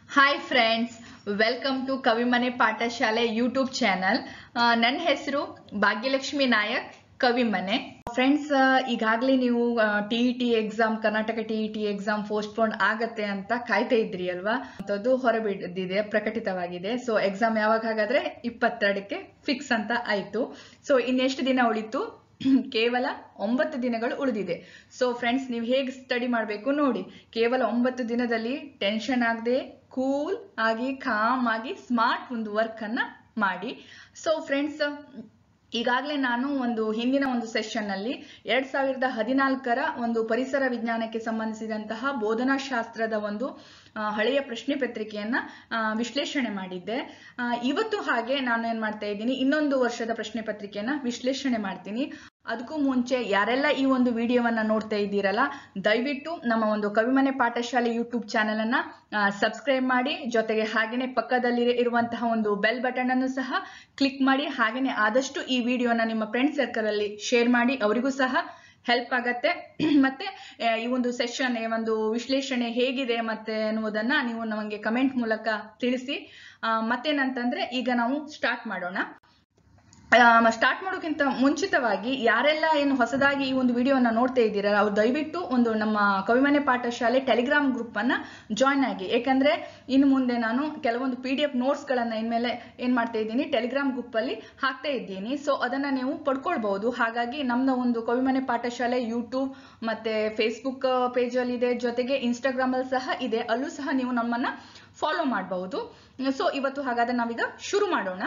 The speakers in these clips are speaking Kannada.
Hi friends welcome to Kavimane Pathashale YouTube channel ನನ್ನ ಹೆಸರು ಭಾಗ್ಯಲಕ್ಷ್ಮಿ ನಾಯಕ್ ಕವಿಮನೆ ಫ್ರೆಂಡ್ಸ್ ಈಗಾಗಲೇ ನೀವು T E T exam Karnataka T E T exam postpone ಆಗತ್ತೆ ಅಂತ ಕಾಯ್ತಾ ಇದ್ರಿ ಅಲ್ವಾ ಅದು ಹೊರಬಿದ್ದಿದೆ ಪ್ರಕಟಿತವಾಗಿದೆ ಸೊ ಎಕ್ಸಾಮ್ ಯಾವಾಗ ಹಾಗಾದ್ರೆ ಇಪ್ಪತ್ತೆರಡಕ್ಕೆ ಫಿಕ್ಸ್ ಅಂತ ಆಯ್ತು ಸೊ ಇನ್ನೆಷ್ಟು ದಿನ ಉಳಿತು ಕೇವಲ ಒಂಬತ್ತು ದಿನಗಳು ಉಳಿದಿದೆ ಸೊ ಫ್ರೆಂಡ್ಸ್ ನೀವು ಹೇಗೆ ಸ್ಟಡಿ ಮಾಡಬೇಕು ನೋಡಿ ಕೇವಲ ಒಂಬತ್ತು ದಿನದಲ್ಲಿ ಟೆನ್ಷನ್ ಆಗದೆ ಕೂಲ್ ಆಗಿ ಕಾಮ್ ಆಗಿ ಸ್ಮಾರ್ಟ್ ಒಂದು ವರ್ಕ್ ಅನ್ನ ಮಾಡಿ ಸೊ ಫ್ರೆಂಡ್ಸ್ ಈಗಾಗಲೇ ನಾನು ಒಂದು ಹಿಂದಿನ ಒಂದು ಸೆಷನ್ ಅಲ್ಲಿ ಎರಡ್ ಸಾವಿರದ ಹದಿನಾಲ್ಕರ ಒಂದು ಪರಿಸರ ವಿಜ್ಞಾನಕ್ಕೆ ಸಂಬಂಧಿಸಿದಂತಹ ಬೋಧನಾ ಶಾಸ್ತ್ರದ ಒಂದು ಆ, ಹಳೆಯ ಪ್ರಶ್ನೆ ಪತ್ರಿಕೆಯನ್ನ ಆ, ವಿಶ್ಲೇಷಣೆ ಮಾಡಿದ್ದೆ ಆ, ಇವತ್ತು ಹಾಗೆ ನಾನು ಏನ್ ಮಾಡ್ತಾ ಇದ್ದೀನಿ ಇನ್ನೊಂದು ವರ್ಷದ ಪ್ರಶ್ನೆ ಪತ್ರಿಕೆಯನ್ನ ವಿಶ್ಲೇಷಣೆ ಮಾಡ್ತೀನಿ ಅದಕ್ಕೂ ಮುಂಚೆ ಯಾರೆಲ್ಲ ಈ ಒಂದು ವಿಡಿಯೋವನ್ನ ನೋಡ್ತಾ ಇದ್ದೀರಲ್ಲ ದಯವಿಟ್ಟು ನಮ್ಮ ಒಂದು ಕವಿಮನೆ ಪಾಠಶಾಲೆ ಯೂಟ್ಯೂಬ್ ಚಾನೆಲ್ ಅನ್ನ ಸಬ್ಸ್ಕ್ರೈಬ್ ಮಾಡಿ ಜೊತೆಗೆ ಹಾಗೇನೆ ಪಕ್ಕದಲ್ಲಿ ಇರುವಂತಹ ಒಂದು ಬೆಲ್ ಬಟನ್ ಅನ್ನು ಸಹ ಕ್ಲಿಕ್ ಮಾಡಿ ಹಾಗೇನೆ ಆದಷ್ಟು ಈ ವಿಡಿಯೋನ ನಿಮ್ಮ ಫ್ರೆಂಡ್ ಸರ್ಕಲ್ ಅಲ್ಲಿ ಶೇರ್ ಮಾಡಿ ಅವರಿಗೂ ಸಹ ಹೆಲ್ಪ್ ಆಗತ್ತೆ ಮತ್ತೆ ಆ, ಈ ಒಂದು ಸೆಷನ್ ಈ ಒಂದು ವಿಶ್ಲೇಷಣೆ ಹೇಗಿದೆ ಮತ್ತೆ ಅನ್ನುವುದನ್ನ ನೀವು ನಮಗೆ ಕಮೆಂಟ್ ಮೂಲಕ ತಿಳಿಸಿ ಆ, ಮತ್ತೇನಂತಂದ್ರೆ ಈಗ ನಾವು ಸ್ಟಾರ್ಟ್ ಮಾಡೋಣ ಸ್ಟಾರ್ಟ್ ಮಾಡೋಕ್ಕಿಂತ ಮುಂಚಿತವಾಗಿ ಯಾರೆಲ್ಲ ಏನು ಹೊಸದಾಗಿ ಈ ಒಂದು ವಿಡಿಯೋನ ನೋಡ್ತಾ ಇದ್ದೀರಾ ಅವ್ರು ದಯವಿಟ್ಟು ಒಂದು ನಮ್ಮ ಕವಿಮನೆ ಪಾಠಶಾಲೆ ಟೆಲಿಗ್ರಾಮ್ ಗ್ರೂಪ್ ಅನ್ನ ಜಾಯ್ನ್ ಆಗಿ ಯಾಕಂದ್ರೆ ಇನ್ನು ಮುಂದೆ ನಾನು ಕೆಲವೊಂದು ಪಿ ಡಿ ಎಫ್ ನೋಟ್ಸ್ ಗಳನ್ನ ಇನ್ಮೇಲೆ ಏನ್ ಮಾಡ್ತಾ ಇದ್ದೀನಿ ಟೆಲಿಗ್ರಾಮ್ ಗ್ರೂಪ್ ಅಲ್ಲಿ ಹಾಕ್ತಾ ಇದ್ದೀನಿ ಸೊ ಅದನ್ನ ನೀವು ಪಡ್ಕೊಳ್ಬಹುದು ಹಾಗಾಗಿ ನಮ್ಮ ಒಂದು ಕವಿಮನೆ ಪಾಠಶಾಲೆ ಯೂಟ್ಯೂಬ್ ಮತ್ತೆ ಫೇಸ್ಬುಕ್ ಪೇಜ್ ಅಲ್ಲಿ ಇದೆ ಜೊತೆಗೆ ಇನ್ಸ್ಟಾಗ್ರಾಮ್ ಅಲ್ಲಿ ಸಹ ಇದೆ ಅಲ್ಲೂ ಸಹ ನೀವು ನಮ್ಮನ್ನ ಫಾಲೋ ಮಾಡಬಹುದು ಸೊ ಇವತ್ತು ಹಾಗಾದ್ರೆ ನಾವೀಗ ಶುರು ಮಾಡೋಣ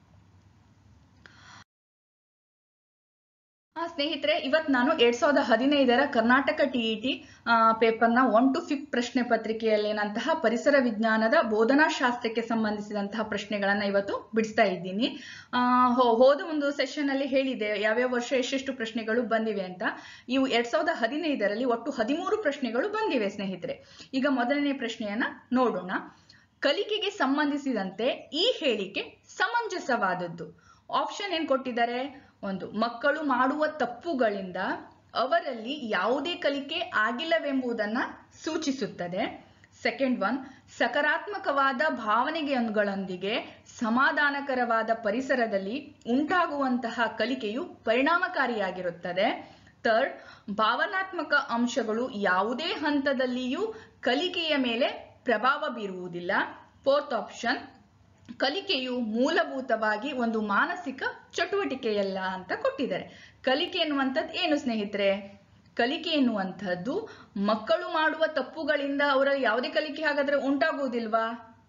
ಆ, ಸ್ನೇಹಿತರೆ ಇವತ್ತು ನಾನು ಎರಡ್ ಸಾವಿರದ ಹದಿನೈದರ ಕರ್ನಾಟಕ ಟಿಇಟಿ ಪೇಪರ್ನ ಒನ್ ಟು ಫಿಫ್ತ್ ಪ್ರಶ್ನೆ ಪತ್ರಿಕೆಯಲ್ಲಿನಂತಹ ಪರಿಸರ ವಿಜ್ಞಾನದ ಬೋಧನಾ ಶಾಸ್ತ್ರಕ್ಕೆ ಸಂಬಂಧಿಸಿದಂತಹ ಪ್ರಶ್ನೆಗಳನ್ನ ಇವತ್ತು ಬಿಡಿಸ್ತಾ ಇದ್ದೀನಿ ಆ, ಹೋ- ಹೋದ ಒಂದು ಸೆಷನ್ ಅಲ್ಲಿ ಹೇಳಿದೆ ಯಾವ್ಯಾವ ವರ್ಷ ಎಷ್ಟೆಷ್ಟು ಪ್ರಶ್ನೆಗಳು ಬಂದಿವೆ ಅಂತ ಇವು ಎರಡ್ ಸಾವಿರದ ಹದಿನೈದರಲ್ಲಿ ಒಟ್ಟು ಹದಿಮೂರು ಪ್ರಶ್ನೆಗಳು ಬಂದಿವೆ ಸ್ನೇಹಿತರೆ ಈಗ ಮೊದಲನೇ ಪ್ರಶ್ನೆಯನ್ನ ನೋಡೋಣ ಕಲಿಕೆಗೆ ಸಂಬಂಧಿಸಿದಂತೆ ಈ ಹೇಳಿಕೆ ಸಮಂಜಸವಾದದ್ದು ಆಪ್ಷನ್ ಏನ್ ಕೊಟ್ಟಿದ್ದಾರೆ ಒಂದು ಮಕ್ಕಳು ಮಾಡುವ ತಪ್ಪುಗಳಿಂದ ಅವರಲ್ಲಿ ಯಾವುದೇ ಕಲಿಕೆ ಆಗಿಲ್ಲವೆಂಬುದನ್ನ ಸೂಚಿಸುತ್ತದೆ ಸೆಕೆಂಡ್ ಒನ್ ಸಕಾರಾತ್ಮಕವಾದ ಭಾವನೆಗಳೊಂದಿಗೆ ಸಮಾಧಾನಕರವಾದ ಪರಿಸರದಲ್ಲಿ ಉಂಟಾಗುವಂತಹ ಕಲಿಕೆಯು ಪರಿಣಾಮಕಾರಿಯಾಗಿರುತ್ತದೆ ಥರ್ಡ್ ಭಾವನಾತ್ಮಕ ಅಂಶಗಳು ಯಾವುದೇ ಹಂತದಲ್ಲಿಯೂ ಕಲಿಕೆಯ ಮೇಲೆ ಪ್ರಭಾವ ಬೀರುವುದಿಲ್ಲ ಫೋರ್ತ್ ಆಪ್ಷನ್ ಕಲಿಕೆಯು ಮೂಲಭೂತವಾಗಿ ಒಂದು ಮಾನಸಿಕ ಚಟುವಟಿಕೆಯಲ್ಲ ಅಂತ ಕೊಟ್ಟಿದ್ದಾರೆ ಕಲಿಕೆ ಎನ್ನುವಂಥದ್ದು ಏನು ಸ್ನೇಹಿತರೆ ಕಲಿಕೆ ಎನ್ನುವಂಥದ್ದು ಮಕ್ಕಳು ಮಾಡುವ ತಪ್ಪುಗಳಿಂದ ಅವರ ಯಾವುದೇ ಕಲಿಕೆ ಹಾಗಾದ್ರೆ ಉಂಟಾಗುವುದಿಲ್ವಾ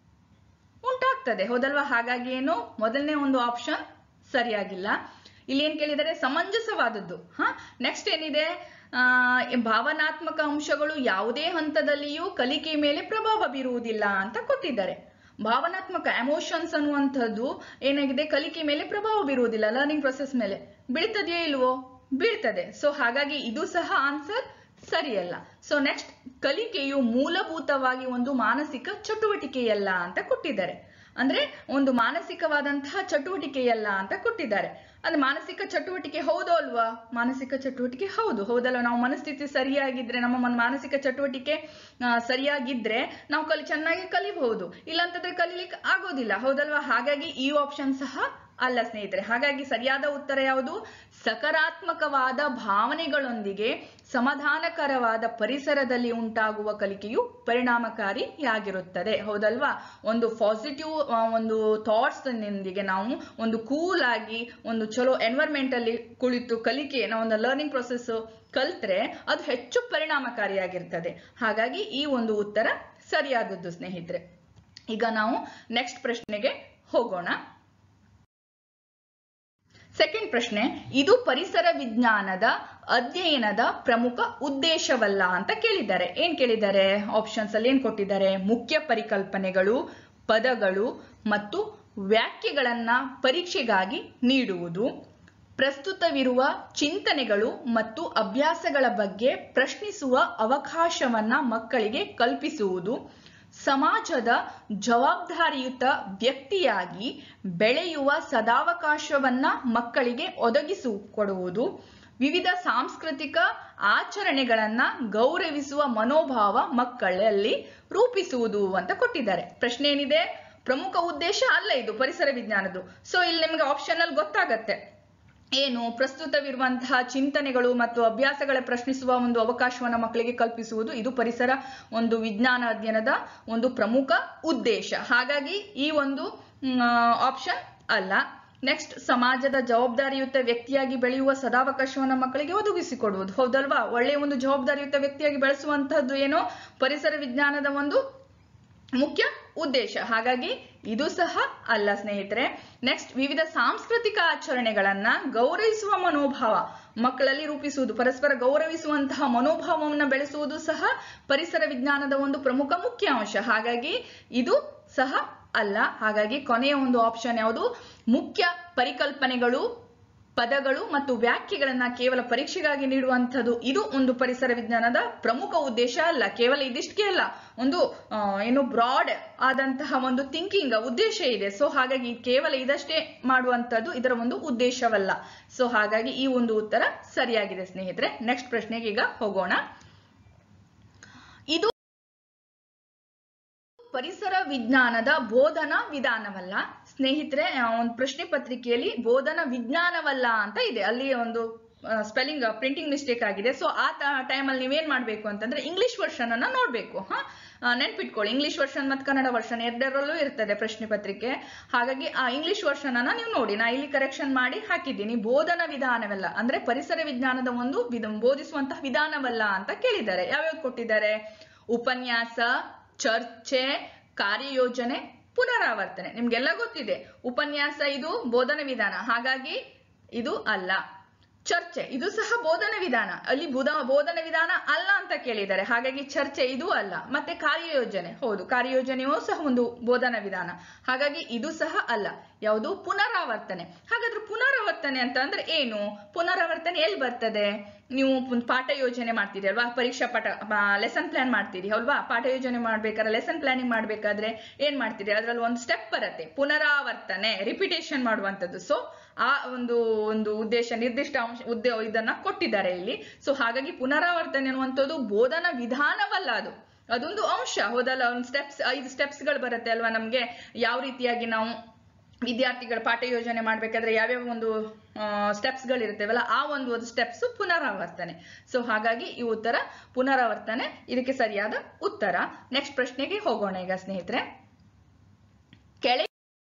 ಉಂಟಾಗ್ತದೆ ಹೌದಲ್ವಾ ಹಾಗಾಗಿ ಏನು ಮೊದಲನೇ ಒಂದು ಆಪ್ಷನ್ ಸರಿಯಾಗಿಲ್ಲ ಇಲ್ಲಿ ಏನ್ ಕೇಳಿದರೆ ಸಮಂಜಸವಾದದ್ದು ಹ ನೆಕ್ಸ್ಟ್ ಏನಿದೆ ಆ, ಭಾವನಾತ್ಮಕ ಅಂಶಗಳು ಯಾವುದೇ ಹಂತದಲ್ಲಿಯೂ ಕಲಿಕೆ ಮೇಲೆ ಪ್ರಭಾವ ಬೀರುವುದಿಲ್ಲ ಅಂತ ಕೊಟ್ಟಿದ್ದಾರೆ ಭಾವನಾತ್ಮಕ ಎಮೋಷನ್ಸ್ ಅನ್ನುವಂಥದ್ದು ಏನಾಗಿದೆ ಕಲಿಕೆ ಮೇಲೆ ಪ್ರಭಾವ ಬೀರುವುದಿಲ್ಲ ಲರ್ನಿಂಗ್ ಪ್ರೊಸೆಸ್ ಮೇಲೆ ಬೀಳ್ತದೆಯೋ ಇಲ್ವೋ ಬೀಳ್ತದೆ ಸೊ ಹಾಗಾಗಿ ಇದು ಸಹ ಆನ್ಸರ್ ಸರಿಯಲ್ಲ ಸೊ ನೆಕ್ಸ್ಟ್ ಕಲಿಕೆಯು ಮೂಲಭೂತವಾಗಿ ಒಂದು ಮಾನಸಿಕ ಚಟುವಟಿಕೆಯಲ್ಲ ಅಂತ ಕೊಟ್ಟಿದ್ದಾರೆ ಅಂದ್ರೆ ಒಂದು ಮಾನಸಿಕವಾದಂತಹ ಚಟುವಟಿಕೆಯಲ್ಲ ಅಂತ ಕೊಟ್ಟಿದ್ದಾರೆ ಅಂದ್ರೆ ಮಾನಸಿಕ ಚಟುವಟಿಕೆ ಹೌದೋ ಅಲ್ವಾ ಮಾನಸಿಕ ಚಟುವಟಿಕೆ ಹೌದು ಹೌದಲ್ವಾ ನಾವು ಮನಸ್ಥಿತಿ ಸರಿಯಾಗಿದ್ರೆ ನಮ್ಮ ಮನ್- ಮಾನಸಿಕ ಚಟುವಟಿಕೆ ಆ, ಸರಿಯಾಗಿದ್ರೆ ನಾವು ಕಲಿ ಚೆನ್ನಾಗಿ ಕಲಿಬಹುದು ಇಲ್ಲಾಂತಂದ್ರೆ ಕಲಿಲಿಕ್ಕೆ ಆಗೋದಿಲ್ಲ ಹೌದಲ್ವಾ ಹಾಗಾಗಿ ಈ ಆಪ್ಷನ್ ಸಹ ಅಲ್ಲ ಸ್ನೇಹಿತರೆ ಹಾಗಾಗಿ ಸರಿಯಾದ ಉತ್ತರ ಯಾವುದು ಸಕಾರಾತ್ಮಕವಾದ ಭಾವನೆಗಳೊಂದಿಗೆ ಸಮಾಧಾನಕರವಾದ ಪರಿಸರದಲ್ಲಿ ಉಂಟಾಗುವ ಕಲಿಕೆಯು ಪರಿಣಾಮಕಾರಿಯಾಗಿರುತ್ತದೆ ಹೌದಲ್ವಾ ಒಂದು ಪಾಸಿಟಿವ್ ಒಂದು ಥಾಟ್ಸ್ ನಿಂದಿಗೆ ನಾವು ಒಂದು ಕೂಲ್ ಆಗಿ ಒಂದು ಚಲೋ ಎನ್ವೈರ್ಮೆಂಟ್ ಅಲ್ಲಿ ಕುಳಿತು ಕಲಿಕೆ ನಾವು ಒಂದು ಲರ್ನಿಂಗ್ ಪ್ರೊಸೆಸ್ ಕಲ್ತ್ರೆ ಅದು ಹೆಚ್ಚು ಪರಿಣಾಮಕಾರಿಯಾಗಿರ್ತದೆ ಹಾಗಾಗಿ ಈ ಒಂದು ಉತ್ತರ ಸರಿಯಾದದ್ದು ಸ್ನೇಹಿತರೆ ಈಗ ನಾವು ನೆಕ್ಸ್ಟ್ ಪ್ರಶ್ನೆಗೆ ಹೋಗೋಣ ಸೆಕೆಂಡ್ ಪ್ರಶ್ನೆ ಇದು ಪರಿಸರ ವಿಜ್ಞಾನದ ಅಧ್ಯಯನದ ಪ್ರಮುಖ ಉದ್ದೇಶವಲ್ಲ ಅಂತ ಕೇಳಿದ್ದಾರೆ ಏನ್ ಕೇಳಿದ್ದಾರೆ ಆಪ್ಷನ್ಸ್ ಅಲ್ಲಿ ಏನ್ ಕೊಟ್ಟಿದ್ದಾರೆ ಮುಖ್ಯ ಪರಿಕಲ್ಪನೆಗಳು ಪದಗಳು ಮತ್ತು ವ್ಯಾಖ್ಯೆಗಳನ್ನ ಪರೀಕ್ಷೆಗಾಗಿ ನೀಡುವುದು ಪ್ರಸ್ತುತವಿರುವ ಚಿಂತನೆಗಳು ಮತ್ತು ಅಭ್ಯಾಸಗಳ ಬಗ್ಗೆ ಪ್ರಶ್ನಿಸುವ ಅವಕಾಶವನ್ನ ಮಕ್ಕಳಿಗೆ ಕಲ್ಪಿಸುವುದು ಸಮಾಜದ ಜವಾಬ್ದಾರಿಯುತ ವ್ಯಕ್ತಿಯಾಗಿ ಬೆಳೆಯುವ ಸದಾವಕಾಶವನ್ನ ಮಕ್ಕಳಿಗೆ ಒದಗಿಸಿಕೊಡುವುದು ವಿವಿಧ ಸಾಂಸ್ಕೃತಿಕ ಆಚರಣೆಗಳನ್ನ ಗೌರವಿಸುವ ಮನೋಭಾವ ಮಕ್ಕಳಲ್ಲಿ ರೂಪಿಸುವುದು ಅಂತ ಕೊಟ್ಟಿದ್ದಾರೆ ಪ್ರಶ್ನೆ ಏನಿದೆ ಪ್ರಮುಖ ಉದ್ದೇಶ ಅಲ್ಲ ಇದು ಪರಿಸರ ವಿಜ್ಞಾನದ್ದು ಸೊ ಇಲ್ಲಿ ನಿಮ್ಗೆ ಆಪ್ಷನ್ ಅಲ್ಲಿ ಗೊತ್ತಾಗತ್ತೆ ಏನು ಪ್ರಸ್ತುತವಿರುವಂತಹ ಚಿಂತನೆಗಳು ಮತ್ತು ಅಭ್ಯಾಸಗಳ ಪ್ರಶ್ನಿಸುವ ಒಂದು ಅವಕಾಶವನ್ನು ಮಕ್ಕಳಿಗೆ ಕಲ್ಪಿಸುವುದು ಇದು ಪರಿಸರ ಒಂದು ವಿಜ್ಞಾನ ಅಧ್ಯಯನದ ಒಂದು ಪ್ರಮುಖ ಉದ್ದೇಶ ಹಾಗಾಗಿ ಈ ಒಂದು ಆಪ್ಷನ್ ಅಲ್ಲ ನೆಕ್ಸ್ಟ್ ಸಮಾಜದ ಜವಾಬ್ದಾರಿಯುತ ವ್ಯಕ್ತಿಯಾಗಿ ಬೆಳೆಯುವ ಸದಾವಕಾಶವನ್ನು ಮಕ್ಕಳಿಗೆ ಒದಗಿಸಿಕೊಡುವುದು ಹೌದಲ್ವಾ ಒಳ್ಳೆಯ ಒಂದು ಜವಾಬ್ದಾರಿಯುತ ವ್ಯಕ್ತಿಯಾಗಿ ಬೆಳೆಸುವಂತಹದ್ದು ಏನೋ ಪರಿಸರ ವಿಜ್ಞಾನದ ಒಂದು ಮುಖ್ಯ ಉದ್ದೇಶ ಹಾಗಾಗಿ ಇದು ಸಹ ಅಲ್ಲ ಸ್ನೇಹಿತರೆ ನೆಕ್ಸ್ಟ್ ವಿವಿಧ ಸಾಂಸ್ಕೃತಿಕ ಆಚರಣೆಗಳನ್ನ ಗೌರವಿಸುವ ಮನೋಭಾವ ಮಕ್ಕಳಲ್ಲಿ ರೂಪಿಸುವುದು ಪರಸ್ಪರ ಗೌರವಿಸುವಂತಹ ಮನೋಭಾವವನ್ನು ಬೆಳೆಸುವುದು ಸಹ ಪರಿಸರ ವಿಜ್ಞಾನದ ಒಂದು ಪ್ರಮುಖ ಮುಖ್ಯ ಅಂಶ ಹಾಗಾಗಿ ಇದು ಸಹ ಅಲ್ಲ ಹಾಗಾಗಿ ಕೊನೆಯ ಒಂದು ಆಪ್ಷನ್ ಯಾವುದು ಮುಖ್ಯ ಪರಿಕಲ್ಪನೆಗಳು ಪದಗಳು ಮತ್ತು ವ್ಯಾಖ್ಯೆಗಳನ್ನ ಕೇವಲ ಪರೀಕ್ಷೆಗಾಗಿ ನೀಡುವಂಥದ್ದು ಇದು ಒಂದು ಪರಿಸರ ವಿಜ್ಞಾನದ ಪ್ರಮುಖ ಉದ್ದೇಶ ಅಲ್ಲ ಕೇವಲ ಇದಿಷ್ಟಕ್ಕೆ ಅಲ್ಲ ಒಂದು ಆ, ಏನು ಬ್ರಾಡ್ ಆದಂತಹ ಒಂದು ಥಿಂಕಿಂಗ್ ಉದ್ದೇಶ ಇದೆ ಸೊ ಹಾಗಾಗಿ ಕೇವಲ ಇದಷ್ಟೇ ಮಾಡುವಂಥದ್ದು ಇದರ ಒಂದು ಉದ್ದೇಶವಲ್ಲ ಸೊ ಹಾಗಾಗಿ ಈ ಒಂದು ಉತ್ತರ ಸರಿಯಾಗಿದೆ ಸ್ನೇಹಿತರೆ ನೆಕ್ಸ್ಟ್ ಪ್ರಶ್ನೆಗೆ ಈಗ ಹೋಗೋಣ ಇದು ಪರಿಸರ ವಿಜ್ಞಾನದ ಬೋಧನಾ ವಿಧಾನವಲ್ಲ ಸ್ನೇಹಿತರೆ ಆ, ಒಂದು ಪ್ರಶ್ನೆ ಪತ್ರಿಕೆಯಲ್ಲಿ ಬೋಧನಾ ವಿಜ್ಞಾನವಲ್ಲ ಅಂತ ಇದೆ ಅಲ್ಲಿ ಒಂದು ಸ್ಪೆಲ್ಲಿಂಗ್ ಪ್ರಿಂಟಿಂಗ್ ಮಿಸ್ಟೇಕ್ ಆಗಿದೆ ಸೊ ಆ ಟೈಮಲ್ಲಿ ನೀವೇನ್ ಮಾಡ್ಬೇಕು ಅಂತಂದ್ರೆ ಇಂಗ್ಲಿಷ್ ವರ್ಷನ್ ಅನ್ನ ನೋಡ್ಬೇಕು ಹಾ ಆ, ನೆನ್ಪಿಟ್ಕೊಳ್ಳಿ ಇಂಗ್ಲಿಷ್ ವರ್ಷನ್ ಮತ್ತು ಕನ್ನಡ ವರ್ಷನ್ ಎರಡರಲ್ಲೂ ಇರ್ತದೆ ಪ್ರಶ್ನೆ ಪತ್ರಿಕೆ ಹಾಗಾಗಿ ಆ ಇಂಗ್ಲಿಷ್ ವರ್ಷನ್ ಅನ್ನ ನೀವು ನೋಡಿ ನಾ ಇಲ್ಲಿ ಕರೆಕ್ಷನ್ ಮಾಡಿ ಹಾಕಿದ್ದೀನಿ ಬೋಧನಾ ವಿಧಾನವಲ್ಲ ಅಂದ್ರೆ ಪರಿಸರ ವಿಜ್ಞಾನದ ಒಂದು ವಿಧ ಬೋಧಿಸುವಂತಹ ವಿಧಾನವಲ್ಲ ಅಂತ ಕೇಳಿದ್ದಾರೆ ಯಾವ್ಯಾವ್ದು ಕೊಟ್ಟಿದ್ದಾರೆ ಉಪನ್ಯಾಸ ಚರ್ಚೆ ಕಾರ್ಯಯೋಜನೆ ಪುನರಾವರ್ತನೆ ನಿಮ್ಗೆಲ್ಲ ಗೊತ್ತಿದೆ ಉಪನ್ಯಾಸ ಇದು ಬೋಧನ ವಿಧಾನ ಹಾಗಾಗಿ ಇದು ಅಲ್ಲ ಚರ್ಚೆ ಇದು ಸಹ ಬೋಧನ ವಿಧಾನ ಅಲ್ಲಿ ಬುಧ ಬೋಧನ ವಿಧಾನ ಅಲ್ಲ ಅಂತ ಕೇಳಿದ್ದಾರೆ ಹಾಗಾಗಿ ಚರ್ಚೆ ಇದು ಅಲ್ಲ ಮತ್ತೆ ಕಾರ್ಯಯೋಜನೆ ಹೌದು ಕಾರ್ಯಯೋಜನೆಯೂ ಸಹ ಒಂದು ಬೋಧನ ವಿಧಾನ ಹಾಗಾಗಿ ಇದು ಸಹ ಅಲ್ಲ ಯಾವುದು ಪುನರಾವರ್ತನೆ ಹಾಗಾದ್ರೆ ಪುನರಾವರ್ತನೆ ಅಂತ ಅಂದ್ರೆ ಏನು ಪುನರಾವರ್ತನೆ ಎಲ್ಲಿ ಬರ್ತದೆ ನೀವು ಪುನ್- ಪಾಠ ಯೋಜನೆ ಮಾಡ್ತೀರಿ ಅಲ್ವಾ ಪರೀಕ್ಷಾ ಪಾಠ ಲೆಸನ್ ಪ್ಲಾನ್ ಮಾಡ್ತೀರಿ ಅಲ್ವಾ ಪಾಠ ಯೋಜನೆ ಮಾಡ್ಬೇಕಾದ್ರೆ ಲೆಸನ್ ಪ್ಲಾನಿಂಗ್ ಮಾಡ್ಬೇಕಾದ್ರೆ ಏನ್ ಮಾಡ್ತೀರಿ ಅದ್ರಲ್ಲಿ ಒಂದು ಸ್ಟೆಪ್ ಬರುತ್ತೆ ಪುನರಾವರ್ತನೆ ರಿಪಿಟೇಷನ್ ಮಾಡುವಂಥದ್ದು ಸೊ ಆ ಒಂದು ಒಂದು ಉದ್ದೇಶ ನಿರ್ದಿಷ್ಟ ಅಂಶ ಉದ್ದೇ ಇದನ್ನ ಕೊಟ್ಟಿದ್ದಾರೆ ಇಲ್ಲಿ ಸೊ ಹಾಗಾಗಿ ಪುನರಾವರ್ತನೆ ಅನ್ನುವಂಥದ್ದು ಬೋಧನಾ ವಿಧಾನವಲ್ಲ ಅದು ಅದೊಂದು ಅಂಶ ಹೌದಲ್ಲ ಒಂದು ಸ್ಟೆಪ್ಸ್ ಐದು ಸ್ಟೆಪ್ಸ್ಗಳು ಬರುತ್ತೆ ಅಲ್ವಾ ನಮ್ಗೆ ಯಾವ ರೀತಿಯಾಗಿ ನಾವು ವಿದ್ಯಾರ್ಥಿಗಳ ಪಾಠ ಯೋಜನೆ ಮಾಡ್ಬೇಕಾದ್ರೆ ಯಾವ್ಯಾವ ಒಂದು ಸ್ಟೆಪ್ಸ್ಗಳು ಇರ್ತೇವಲ್ಲ ಆ ಒಂದು ಒಂದು ಸ್ಟೆಪ್ಸ್ ಪುನರಾವರ್ತನೆ ಸೊ ಹಾಗಾಗಿ ಈ ಉತ್ತರ ಪುನರಾವರ್ತನೆ ಇದಕ್ಕೆ ಸರಿಯಾದ ಉತ್ತರ ನೆಕ್ಸ್ಟ್ ಪ್ರಶ್ನೆಗೆ ಹೋಗೋಣ ಈಗ ಸ್ನೇಹಿತರೆ ಕೆಳ